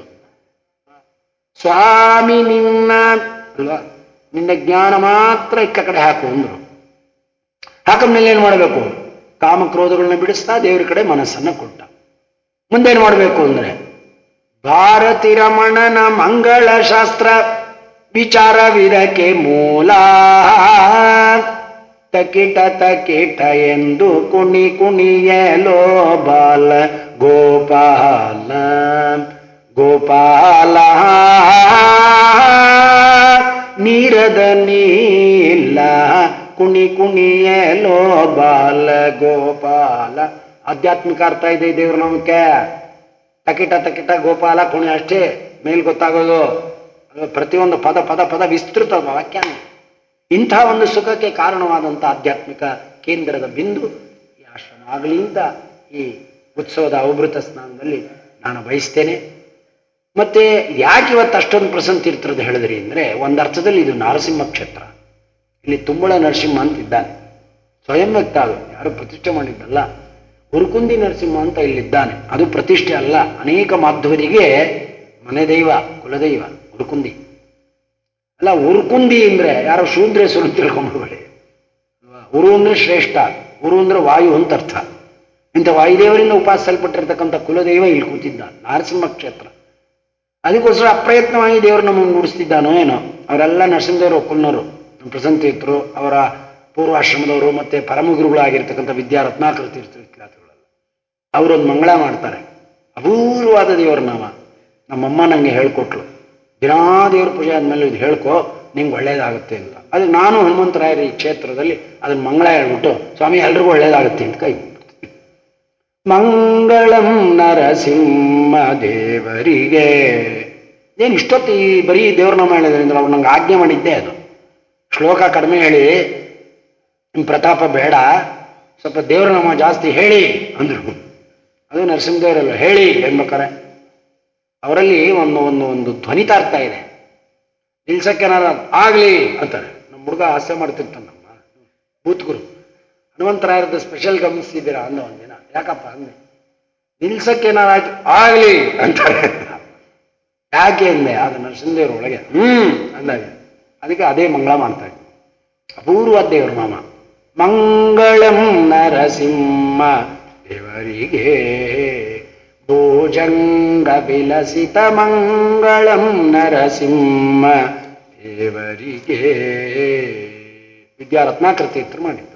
ಸ್ವಾಮಿ ನಿನ್ನ ಅಲ್ವಾ ನಿನ್ನ ಜ್ಞಾನ ಮಾತ್ರ ಇಕ್ಕ ಕಡೆ ಹಾಕು ಅಂದ್ರು ಹಾಕಮ್ಮೇಲೆ ಏನ್ ಮಾಡಬೇಕು ಕಾಮಕ್ರೋಧಗಳನ್ನ ಬಿಡಿಸ್ತಾ ದೇವರ ಕಡೆ ಮನಸ್ಸನ್ನ ಕೊಟ್ಟ ಮುಂದೇನ್ ಮಾಡಬೇಕು ಅಂದ್ರೆ ಭಾರತಿ ರಮಣನ ಮಂಗಳ ಶಾಸ್ತ್ರ ವಿಚಾರವಿದಕ್ಕೆ ಮೂಲ ತಕಿಟ ತಕಿಟ ಎಂದು ಕುಣಿ ಕುಣಿಯಲೋ ಬಾಲ ಗೋಪಾಲ ಗೋಪಾಲ ನೀರದ ನೀಲ್ಲ ಕುಣಿ ಕುಣಿಯಲೋ ಬಾಲ ಗೋಪಾಲ ಆಧ್ಯಾತ್ಮಿಕ ಅರ್ಥ ಇದೆ ಈ ದೇವ್ರ ನಮಕ್ಕೆ ತಕಿಟ ತಕಿಟ ಗೋಪಾಲ ಕುಣಿ ಅಷ್ಟೇ ಮೇಲ್ ಗೊತ್ತಾಗೋದು ಅದು ಪ್ರತಿಯೊಂದು ಪದ ಪದ ಪದ ವಿಸ್ತೃತ ವಾಕ್ಯಾನ ಇಂಥ ಒಂದು ಸುಖಕ್ಕೆ ಕಾರಣವಾದಂಥ ಆಧ್ಯಾತ್ಮಿಕ ಕೇಂದ್ರದ ಬಿಂದು ಈ ಆಶ್ರಮ ಆಗಲಿ ಅಂತ ಈ ಉತ್ಸವದ ಅವಭೃತ ಸ್ನಾನದಲ್ಲಿ ನಾನು ಬಯಸ್ತೇನೆ ಮತ್ತೆ ಯಾಕೆ ಇವತ್ತು ಅಷ್ಟೊಂದು ಪ್ರಸಂತಿ ಇರ್ತಿರೋದು ಹೇಳಿದ್ರಿ ಅಂದ್ರೆ ಒಂದು ಅರ್ಥದಲ್ಲಿ ಇದು ನರಸಿಂಹ ಕ್ಷೇತ್ರ ಇಲ್ಲಿ ತುಂಬಳ ನರಸಿಂಹ ಅಂತ ಇದ್ದಾನೆ ಸ್ವಯಂ ವ್ಯಕ್ತ ಅದು ಯಾರು ಪ್ರತಿಷ್ಠೆ ಮಾಡಿದ್ದಲ್ಲ ಉರುಕುಂದಿ ನರಸಿಂಹ ಅಂತ ಇಲ್ಲಿದ್ದಾನೆ ಅದು ಪ್ರತಿಷ್ಠೆ ಅಲ್ಲ ಅನೇಕ ಮಾಧ್ವರಿಗೆ ಮನೆ ದೈವ ಕುಲದೈವ ಉರುಕುಂದಿ ಅಲ್ಲ ಉರುಕುಂದಿ ಅಂದ್ರೆ ಯಾರೋ ಶೂದ್ರ ಹೆಸರು ತಿಳ್ಕೊಂಡ್ಬಿಡ್ಬೇಡಿ ಅಲ್ವಾ? ಉರು ಅಂದ್ರೆ ಶ್ರೇಷ್ಠ ಉರು ಅಂದ್ರೆ ವಾಯು ಅಂತ ಅರ್ಥ ಇಂಥ ವಾಯುದೇವರಿಂದ ಉಪಾಸಿಸಲ್ಪಟ್ಟಿರ್ತಕ್ಕಂಥ ಕುಲದೈವ ಇಲ್ಲಿ ಕೂತಿದ್ದ ನರಸಿಂಹ ಕ್ಷೇತ್ರ ಅದಕ್ಕೋಸ್ಕರ ಅಪ್ರಯತ್ನವಾಗಿ ದೇವರು ನಮ್ಮನ್ನು ನುಡಿಸ್ತಿದ್ದಾನೋ ಏನೋ ಅವರೆಲ್ಲ ನರಸಿಂಹದೇವರು ಒಕ್ಕಲ್ನವರು ನಮ್ಮ ಪ್ರಸಂತೀರ್ಥರು ಅವರ ಪೂರ್ವಾಶ್ರಮದವರು ಮತ್ತೆ ಪರಮಗುರುಗಳಾಗಿರ್ತಕ್ಕಂಥ ವಿದ್ಯಾ ರತ್ನಾಕರ ತೀರ್ಥ ವಿಖ್ಯಾತಗಳೆಲ್ಲ ಅವರೊಂದು ಮಂಗಳ ಮಾಡ್ತಾರೆ ಅಪೂರ್ವವಾದ ದೇವರ ನಾಮ ನಮ್ಮಮ್ಮ ನಂಗೆ ಹೇಳ್ಕೊಟ್ಲು ದಿನಾ ದೇವ್ರ ಪೂಜೆ ಆದ್ಮೇಲೆ ಇದು ಹೇಳ್ಕೊ ನಿಂಗೆ ಒಳ್ಳೇದಾಗುತ್ತೆ ಅಂತ ಅದಕ್ಕೆ ನಾನು ಹನುಮಂತರಾಯರ ಈ ಕ್ಷೇತ್ರದಲ್ಲಿ ಅದನ್ನ ಮಂಗಳ ಹೇಳ್ಬಿಟ್ಟು ಸ್ವಾಮಿ ಎಲ್ರಿಗೂ ಒಳ್ಳೇದಾಗುತ್ತೆ ಅಂತ ಕೈ ಮುಗ್ದು. ಮಂಗಳಂ ನರಸಿಂಹ ದೇವರಿಗೆ ಏನು ಇಷ್ಟೊತ್ತು ಈ ಬರೀ ದೇವ್ರ ನಾಮ ಹೇಳಿದ್ರಿಂದ ಅವ್ರು ನಂಗೆ ಆಜ್ಞೆ ಮಾಡಿದ್ದೆ ಅದು ಶ್ಲೋಕ ಕಡಿಮೆ ಹೇಳಿ ನಿಮ್ ಪ್ರತಾಪ ಬೇಡ ಸ್ವಲ್ಪ ದೇವರ ನಾಮ ಜಾಸ್ತಿ ಹೇಳಿ ಅಂದ್ರು ಅದು ನರಸಿಂಹದೇವರಲ್ಲ ಹೇಳಿ ಎಂಬೇಕಾರೆ ಅವರಲ್ಲಿ ಒಂದು ಒಂದು ಒಂದು ಧ್ವನಿತಾರ್ಥ ಇದೆ ನಿಲ್ಸಕ್ಕೇನಾರ ಆಗ್ಲಿ ಅಂತಾರೆ ನಮ್ಮ ಹುಡುಗ ಹಾಸ್ಯ ಮಾಡ್ತಿರ್ತಾನೆ ನಮ್ಮ ಭೂತ್ಗುರು ಹನುಮಂತರಾಯರದ ಸ್ಪೆಷಲ್ ಗಮನಿಸಿದ್ದೀರಾ ಅಂದ ಒಂದಿನ ಯಾಕಪ್ಪ ಅಂದೆ ನಿಲ್ಸಕ್ಕೇನಾರ ಆಯ್ತು ಆಗ್ಲಿ ಅಂತಾರೆ ಯಾಕೆ ಅಂದೆ ಅದು ನರಸಿಂಹದೇವ್ರ ಒಳಗೆ ಹ್ಮ್ ಅಂದಾಗ ಅದಕ್ಕೆ ಅದೇ ಮಂಗಳ ಮಾಡ್ತಾ ಇದ್ವಿ ಅಪೂರ್ವ ದೇವ್ರ ನಾಮ ಮಂಗಳಂ ನರಸಿಂಹ ದೇವರಿಗೆ ಭೋಜಂಗ ವಿಲಸಿತ ಮಂಗಳಂ ನರಸಿಂಹ ದೇವರಿಗೆ ವಿದ್ಯಾರತ್ನಾಕೃತಿ ಹತ್ರ ಮಾಡಿದ್ದು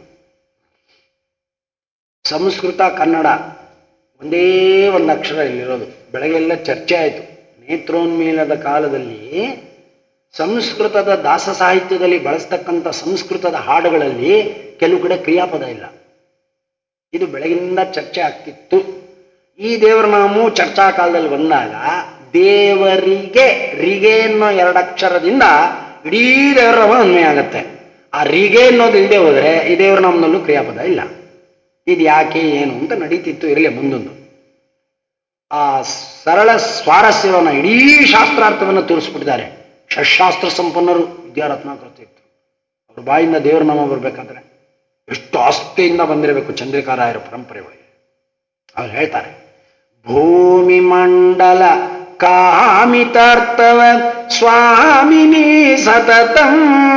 ಸಂಸ್ಕೃತ ಕನ್ನಡ ಒಂದೇ ಒಂದು ಅಕ್ಷರ ಇಲ್ಲಿರೋದು ಬೆಳಗ್ಗೆಲ್ಲ ಚರ್ಚೆ ಆಯಿತು ನೇತ್ರೋನ್ಮೀಲದ ಕಾಲದಲ್ಲಿ ಸಂಸ್ಕೃತದ ದಾಸ ಸಾಹಿತ್ಯದಲ್ಲಿ ಬಳಸ್ತಕ್ಕಂಥ ಸಂಸ್ಕೃತದ ಹಾಡುಗಳಲ್ಲಿ ಕೆಲವು ಕಡೆ ಕ್ರಿಯಾಪದ ಇಲ್ಲ ಇದು ಬೆಳಗಿನಿಂದ ಚರ್ಚೆ ಆಗ್ತಿತ್ತು ಈ ದೇವರ ನಾಮವು ಚರ್ಚಾ ಕಾಲದಲ್ಲಿ ಬಂದಾಗ ದೇವರಿಗೆ ರಿಗೆ ಅನ್ನೋ ಎರಡಕ್ಷರದಿಂದ ಇಡೀ ದೇವರ ನಾಮ ಅನ್ವಯ ಆಗತ್ತೆ ಆ ರಿಗೆ ಅನ್ನೋದು ಇಲ್ಲದೆ ಹೋದ್ರೆ ಈ ದೇವರ ನಾಮದಲ್ಲೂ ಕ್ರಿಯಾಪದ ಇಲ್ಲ ಇದು ಯಾಕೆ ಏನು ಅಂತ ನಡೀತಿತ್ತು ಇರಲಿ ಮುಂದೊಂದು ಆ ಸರಳ ಸ್ವಾರಸ್ಯವನ್ನು ಇಡೀ ಶಾಸ್ತ್ರಾರ್ಥವನ್ನು ತೋರಿಸ್ಬಿಟ್ಟಿದ್ದಾರೆ ಷಟ್ಶಾಸ್ತ್ರ ಸಂಪನ್ನರು ವಿದ್ಯಾರತ್ನಾಕೃತಿ ಇತ್ತು ಅವ್ರ ಬಾಯಿಂದ ದೇವರ ನಾಮ ಬರ್ಬೇಕಾದ್ರೆ ಎಷ್ಟು ಆಸ್ತಿಯಿಂದ ಬಂದಿರಬೇಕು ಚಂದ್ರಿಕಾರಾಯರ ಪರಂಪರೆ ಒಳಗೆ ಅವ್ರು ಹೇಳ್ತಾರೆ ಭೂಮಿ ಮಂಡಲ ಕಾಮಿತಾರ್ಥವ ಸ್ವಾಮಿನಿ ಸತತಂ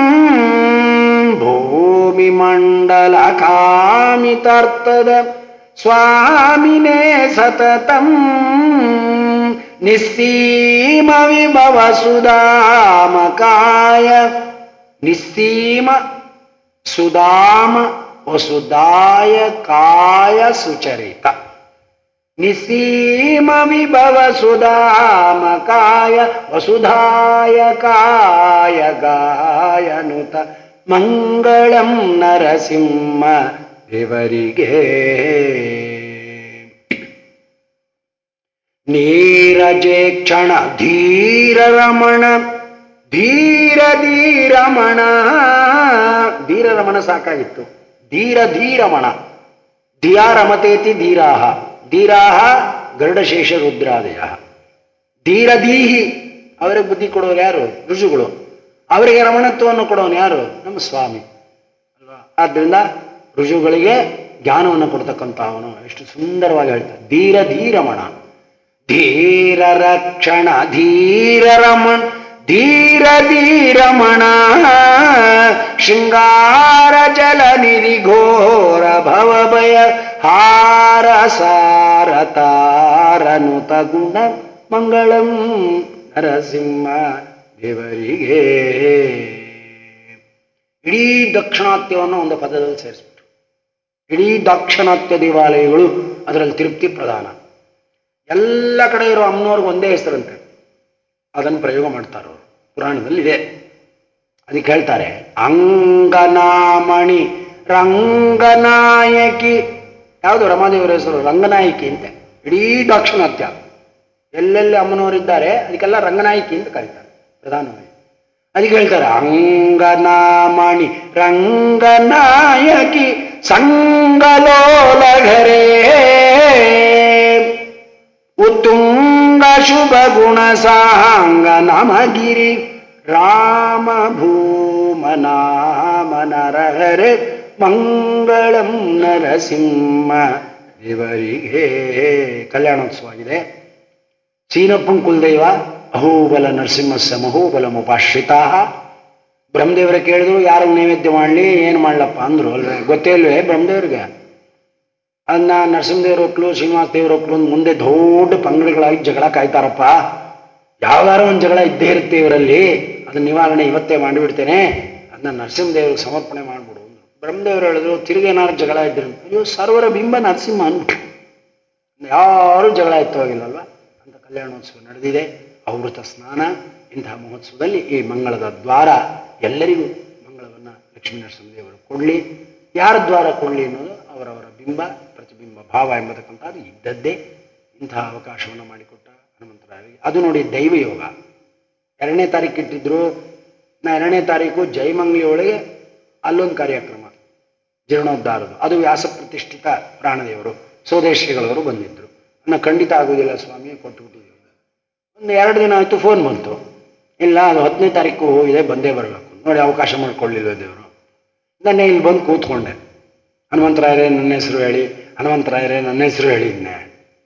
ಭೂಮಿ ಮಂಡಲ ಕಾಮಿತಾರ್ಥದ ಸ್ವಾಮಿನೇ ಸತತಂ ನಿಸ್ಸೀಮ ವಿಭವ ಸುಧಾಮಕಾಯ ನಿಸ್ಸೀಮ ಸುಧಾಮ ವಸುದಾಯ ಕಾಯ ಸುಚರಿತ ನಿಸೀಮ ವಿಭವ ಸುಧಾಮ ಕಾಯ ವಸುಧಾಯ ಕಾಯ ಗಾಯನುತ ಮಂಗಳಂ ನರಸಿಂಹ ದೇವರಿಗೆ ನೀರಜೆ ಕ್ಷಣ ಧೀರ ರಮಣ ಧೀರ ಧೀರಮಣ ಧೀರ ರಮಣ ಸಾಕಾಗಿತ್ತು ಧೀರ ಧೀರಮಣ ಧಿಯಾ ರಮತೇತಿ ಧೀರಾಹ ಧೀರಾಹ ಗರುಡಶೇಷ ರುದ್ರಾದಯ ಧೀರಧೀಹಿ ಅವರಿಗೆ ಬುದ್ಧಿ ಕೊಡೋರು ಯಾರು ಋಷಿಗಳು ಅವರಿಗೆ ರಮಣತ್ವವನ್ನು ಕೊಡೋನು ಯಾರು ನಮ್ಮ ಸ್ವಾಮಿ ಅಲ್ವಾ ಆದ್ರಿಂದ ಋಷಿಗಳಿಗೆ ಜ್ಞಾನವನ್ನು ಕೊಡ್ತಕ್ಕಂಥ ಅವನು ಎಷ್ಟು ಸುಂದರವಾಗಿ ಹೇಳ್ತಾರೆ ಧೀರ ಧೀರಮಣ ಧೀರ ರಕ್ಷಣ ಧೀರ ರಮಣ ಧೀರ ಧೀರಮಣ ಶೃಂಗಾರ ಜಲ ನಿಧಿ ಘೋರ ಭವ ಭಯ ಹಾರ ಸಾರ ತಾರನುತ ಗುಣ ಮಂಗಳಂ ನರಸಿಂಹ ದೇವರಿಗೆ ಇಡೀ ದಕ್ಷಿಣಾತ್ಯವನ್ನು ಒಂದು ಪದದಲ್ಲಿ ಸೇರಿಸ್ಬಿಟ್ರು ಇಡೀ ದಾಕ್ಷಿಣಾತ್ಯ ದೇವಾಲಯಗಳು ಅದರಲ್ಲಿ ತಿರುಪ್ತಿ ಪ್ರಧಾನ ಎಲ್ಲ ಕಡೆ ಇರೋ ಅಮ್ಮನವ್ರಿಗೆ ಒಂದೇ ಹೆಸರಂತೆ ಅದನ್ನು ಪ್ರಯೋಗ ಮಾಡ್ತಾರೆ ಅವರು ಪುರಾಣದಲ್ಲಿ ಇದೆ ಅದಕ್ಕೆ ಹೇಳ್ತಾರೆ ಅಂಗನಾಮಣಿ ರಂಗನಾಯಕಿ ಯಾವುದು ರಮಾದೇವರ ಹೆಸರು ರಂಗನಾಯಕಿ ಅಂತೆ ಇಡೀ ದಾಕ್ಷಿಣಾತ್ಯ ಎಲ್ಲೆಲ್ಲಿ ಅಮ್ಮನವರಿದ್ದಾರೆ ಅದಕ್ಕೆಲ್ಲ ರಂಗನಾಯಕಿ ಅಂತ ಕರೀತಾರೆ ಪ್ರಧಾನವಾಗಿ ಅದಕ್ಕೆ ಹೇಳ್ತಾರೆ ಅಂಗನಾಮಣಿ ರಂಗನಾಯಕಿ ಸಂಗಲೋಲಘರೇ ಉತ್ತುಂಗ ಶುಭ ಗುಣ ಸಾಂಗ ನಮಗಿರಿ ರಾಮ ಭೂಮನಾಮ ನರಹರೆ ಮಂಗಳಂ ನರಸಿಂಹ ದೇವರಿಗೆ ಕಲ್ಯಾಣೋತ್ಸವ ಆಗಿದೆ ಸೀನಪ್ಪಂ ಕುಲದೈವ ಅಹೋಬಲ ನರಸಿಂಹಸ್ಯ ಮಹೋಬಲ ಮುಪಾಶ್ರಿತಾ ಬ್ರಹ್ಮದೇವರ ಕೇಳಿದ್ರು ಯಾರಿಗೆ ನೈವೇದ್ಯ ಮಾಡಲಿ ಏನು ಮಾಡ್ಲಪ್ಪ ಅಂದ್ರು ಅಲ್ವೇ ಗೊತ್ತೇ ಇಲ್ವೇ ಬ್ರಹ್ಮದೇವ್ರಿಗೆ ಅದನ್ನ ನರಸಿಂಹದೇವ್ರ ಒಕ್ಲು ಶ್ರೀನಿವಾಸ ದೇವ್ರ ಒಕ್ಲು ಒಂದು ಮುಂದೆ ದೊಡ್ಡ ಪಂಗಡಗಳಾಗಿ ಜಗಳ ಕಾಯ್ತಾರಪ್ಪ ಯಾವ್ದಾರ ಒಂದು ಜಗಳ ಇದ್ದೇ ಇರುತ್ತೆ ಇವರಲ್ಲಿ ಅದನ್ನ ನಿವಾರಣೆ ಇವತ್ತೇ ಮಾಡಿಬಿಡ್ತೇನೆ ಅದನ್ನ ನರಸಿಂಹದೇವ್ರಿಗೆ ಸಮರ್ಪಣೆ ಮಾಡ್ಬಿಡು ಅಂದ್ರು ಬ್ರಹ್ಮದೇವರು ಹೇಳಿದ್ರು ತಿರುಗೇನಾದ್ರು ಜಗಳ ಇದ್ರು ಅಯ್ಯೋ ಸರ್ವರ ಬಿಂಬ ನರಸಿಂಹ ಅನ್ಬಿಟ್ಟು ಯಾರು ಜಗಳ ಎತ್ತವಾಗಿಲ್ಲಲ್ವ ಅಂತ ಕಲ್ಯಾಣೋತ್ಸವ ನಡೆದಿದೆ ಅವೃತ ಸ್ನಾನ ಇಂತಹ ಮಹೋತ್ಸವದಲ್ಲಿ ಈ ಮಂಗಳದ ದ್ವಾರ ಎಲ್ಲರಿಗೂ ಮಂಗಳವನ್ನ ಲಕ್ಷ್ಮೀ ನರಸಿಂಹದೇವರು ಕೊಡಲಿ ಯಾರ ದ್ವಾರ ಕೊಡಲಿ ಅನ್ನೋದು ಅವರವರ ಬಿಂಬ ಪ್ರತಿಬಿಂಬ ಭಾವ ಎಂಬತಕ್ಕಂಥದ್ದು ಇದ್ದದ್ದೇ ಇಂತಹ ಅವಕಾಶವನ್ನು ಮಾಡಿಕೊಟ್ಟ ಹನುಮಂತರಾಯರಿಗೆ ಅದು ನೋಡಿ ದೈವಯೋಗ ಎರಡನೇ ತಾರೀಕು ಇಟ್ಟಿದ್ರು ನಾ ಎರಡನೇ ತಾರೀಕು ಜಯಮಂಗ್ಲಿ ಒಳಗೆ ಅಲ್ಲೊಂದು ಕಾರ್ಯಕ್ರಮ ಜೀರ್ಣೋದ್ಧಾರದು ಅದು ವ್ಯಾಸ ಪ್ರತಿಷ್ಠಿತ ಪ್ರಾಣದೇವರು ಸ್ವದೇಶಿಗಳವರು ಬಂದಿದ್ರು ನನ್ನ ಖಂಡಿತ ಆಗುವುದಿಲ್ಲ ಸ್ವಾಮಿ ಕೊಟ್ಟುಬಿಟ್ಟಿದ್ದೀವಿ ಒಂದು ಎರಡು ದಿನ ಆಯಿತು ಫೋನ್ ಬಂತು ಇಲ್ಲ ಅದು ಹತ್ತನೇ ತಾರೀಕು ಇದೆ ಬಂದೇ ಬರಬೇಕು ನೋಡಿ ಅವಕಾಶ ಮಾಡ್ಕೊಳ್ಳಿಲ್ವ ದೇವರು ನಾನೇ ಇಲ್ಲಿ ಬಂದು ಕೂತ್ಕೊಂಡೆ ಹನುಮಂತರಾಯರೇ ನನ್ನ ಹೆಸರು ಹೇಳಿ ಹನುಮಂತರಾಯರೇ ನನ್ನ ಹೆಸರು ಹೇಳಿದ್ನೆ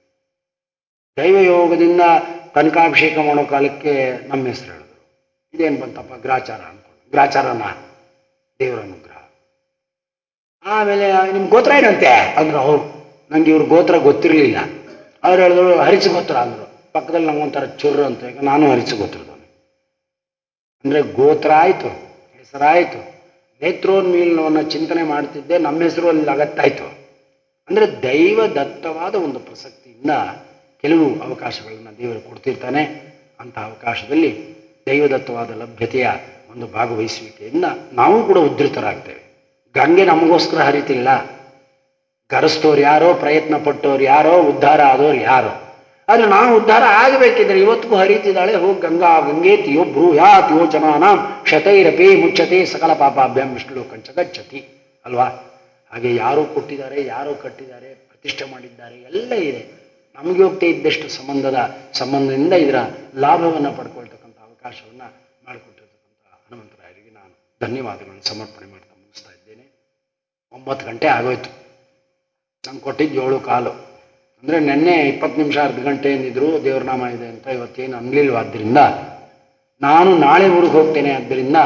ದೈವ ಯೋಗದಿಂದ ಕನಕಾಭಿಷೇಕ ಮಾಡೋ ಕಾಲಕ್ಕೆ ನಮ್ಮ ಹೆಸರು ಹೇಳಿದ್ರು ಇದೇನು ಬಂತಪ್ಪ ಗ್ರಾಚಾರ ಅನ್ಕೊಂಡು ಗ್ರಾಚಾರನ ದೇವರ ಅನುಗ್ರಹ ಆಮೇಲೆ ನಿಮ್ ಗೋತ್ರ ಏನಂತೆ ಅಂದ್ರು ಅವ್ರು ನಂಗೆ ಇವ್ರ ಗೋತ್ರ ಗೊತ್ತಿರಲಿಲ್ಲ ಅವ್ರು ಹೇಳಿದ್ರು ಹರಿಚು ಗೋತ್ರ ಅಂದ್ರು ಪಕ್ಕದಲ್ಲಿ ನಂಗೊಂಥರ ಚುರ್ರು ಅಂತ ಈಗ ನಾನು ಹರಿಚು ಗೋತ್ರದವನು ಅಂದ್ರೆ ಗೋತ್ರ ಆಯ್ತು ಹೆಸರಾಯ್ತು ನೇತ್ರೋನ್ಮೀಲನವನ್ನು ಚಿಂತನೆ ಮಾಡ್ತಿದ್ದೆ ನಮ್ಮ ಹೆಸರು ಅಲ್ಲಿ ಅಗತ್ತಾಯ್ತು ಅಂದ್ರೆ ದೈವ ದತ್ತವಾದ ಒಂದು ಪ್ರಸಕ್ತಿಯಿಂದ ಕೆಲವು ಅವಕಾಶಗಳನ್ನು ದೇವರು ಕೊಡ್ತಿರ್ತಾನೆ ಅಂತ ಅವಕಾಶದಲ್ಲಿ ದೈವದತ್ತವಾದ ಲಭ್ಯತೆಯ ಒಂದು ಭಾಗವಹಿಸುವಿಕೆಯಿಂದ ನಾವು ಕೂಡ ಉದ್ಧತರಾಗ್ತೇವೆ ಗಂಗೆ ನಮಗೋಸ್ಕರ ಹರಿತಿಲ್ಲ ಗರೆಸ್ತೋರು ಯಾರೋ ಪ್ರಯತ್ನ ಪಟ್ಟೋರು ಯಾರೋ ಉದ್ಧಾರ ಆದೋರು ಯಾರೋ ಆದ್ರೆ ನಾವು ಉದ್ಧಾರ ಆಗಬೇಕಿದ್ರೆ ಇವತ್ತಿಗೂ ಹರಿತಿದ್ದಾಳೆ ಹೋಗಿ ಗಂಗಾ ಗಂಗೇತಿಯೋ ಬ್ರೂಯಾತ್ ಯೋಚನಾನಾಂ ಶತೈರಪಿ ಮುಚ್ಚತೆ ಸಕಲ ಪಾಪಾಭ್ಯಾಂ ವಿಷ್ಣು ಕಂಚ ಗಚ್ಚತಿ ಅಲ್ವಾ ಹಾಗೆ ಯಾರೋ ಕೊಟ್ಟಿದ್ದಾರೆ ಯಾರೋ ಕಟ್ಟಿದ್ದಾರೆ ಪ್ರತಿಷ್ಠೆ ಮಾಡಿದ್ದಾರೆ ಎಲ್ಲ ಇದೆ ನಮಗೆ ಹೋಗ್ತಾ ಇದ್ದಷ್ಟು ಸಂಬಂಧದ ಸಂಬಂಧದಿಂದ ಇದರ ಲಾಭವನ್ನು ಪಡ್ಕೊಳ್ತಕ್ಕಂಥ ಅವಕಾಶವನ್ನ ಮಾಡಿಕೊಟ್ಟಿರ್ತಕ್ಕಂಥ ಹನುಮಂತರಾಯರಿಗೆ ನಾನು ಧನ್ಯವಾದಗಳನ್ನು ಸಮರ್ಪಣೆ ಮಾಡ್ತಾ ಮುಗಿಸ್ತಾ ಇದ್ದೇನೆ ಒಂಬತ್ತು ಗಂಟೆ ಆಗೋಯ್ತು ನಂಗೆ ಕೊಟ್ಟಿದ್ದು ಏಳು ಕಾಲು ಅಂದರೆ ನಿನ್ನೆ ಇಪ್ಪತ್ತು ನಿಮಿಷ ಅರ್ಧ ಗಂಟೆ ಏನಿದ್ರು ದೇವ್ರ ನಾಮ ಇದೆ ಅಂತ ಇವತ್ತೇನು ಅನ್ಲಿಲ್ವಾದ್ದರಿಂದ ನಾನು ನಾಳೆ ಊರಿಗೆ ಹೋಗ್ತೇನೆ ಆದ್ದರಿಂದ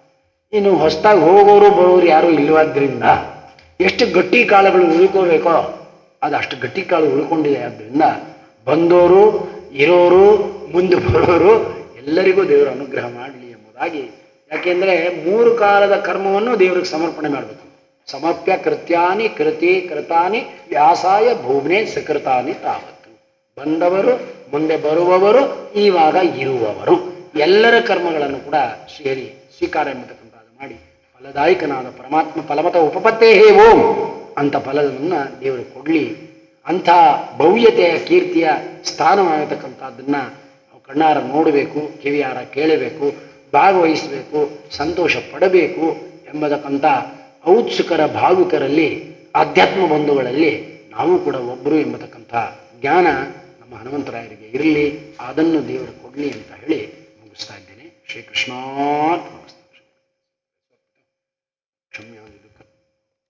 ಇನ್ನು ಹೊಸದಾಗಿ ಹೋಗೋರು ಬರೋರು ಯಾರೂ ಇಲ್ವಾದ್ರಿಂದ ಎಷ್ಟು ಗಟ್ಟಿ ಕಾಳುಗಳು ಉಳ್ಕೋಬೇಕೋ ಅದು ಅಷ್ಟು ಗಟ್ಟಿ ಕಾಳು ಉಳ್ಕೊಂಡಿದೆ ಆದ್ದರಿಂದ ಬಂದೋರು ಇರೋರು ಮುಂದೆ ಬರೋರು ಎಲ್ಲರಿಗೂ ದೇವರು ಅನುಗ್ರಹ ಮಾಡಲಿ ಎಂಬುದಾಗಿ ಯಾಕೆಂದ್ರೆ ಮೂರು ಕಾಲದ ಕರ್ಮವನ್ನು ದೇವರಿಗೆ ಸಮರ್ಪಣೆ ಮಾಡಬೇಕು ಸಮರ್ಪ್ಯ ಕೃತ್ಯಾನಿ ಕೃತಿ ಕೃತಾನಿ ವ್ಯಾಸಾಯ ಭೂಮ್ನೆ ಸಕೃತಾನಿ ತಾವತ್ತು ಬಂದವರು ಮುಂದೆ ಬರುವವರು ಇವಾಗ ಇರುವವರು ಎಲ್ಲರ ಕರ್ಮಗಳನ್ನು ಕೂಡ ಸೇರಿ ಸ್ವೀಕಾರ ಎಂಬತಕ್ಕಂಥದ್ದು ಮಾಡಿ ಫಲದಾಯಕನಾದ ಪರಮಾತ್ಮ ಫಲಮತ ಉಪಪತ್ತೇ ಹೇ ಓಂ ಅಂತ ಫಲವನ್ನು ದೇವರು ಕೊಡ್ಲಿ ಅಂಥ ಭವ್ಯತೆಯ ಕೀರ್ತಿಯ ಸ್ಥಾನವಾಗಿರ್ತಕ್ಕಂಥದ್ದನ್ನ ನಾವು ಕಣ್ಣಾರ ನೋಡಬೇಕು ಕಿವಿಯಾರ ಕೇಳಬೇಕು ಭಾಗವಹಿಸಬೇಕು ಸಂತೋಷ ಪಡಬೇಕು ಎಂಬತಕ್ಕಂಥ ಔತ್ಸುಕರ ಭಾವುಕರಲ್ಲಿ ಆಧ್ಯಾತ್ಮ ಬಂಧುಗಳಲ್ಲಿ ನಾವು ಕೂಡ ಒಬ್ಬರು ಎಂಬತಕ್ಕಂಥ ಜ್ಞಾನ ನಮ್ಮ ಹನುಮಂತರಾಯರಿಗೆ ಇರಲಿ ಅದನ್ನು ದೇವರು ಕೊಡಲಿ ಅಂತ ಹೇಳಿ ಮುಗಿಸ್ತಾ ಇದ್ದೇನೆ ಶ್ರೀಕೃಷ್ಣಾರ್ಪಣ ಕ್ಷಮ್ಯಾದಿ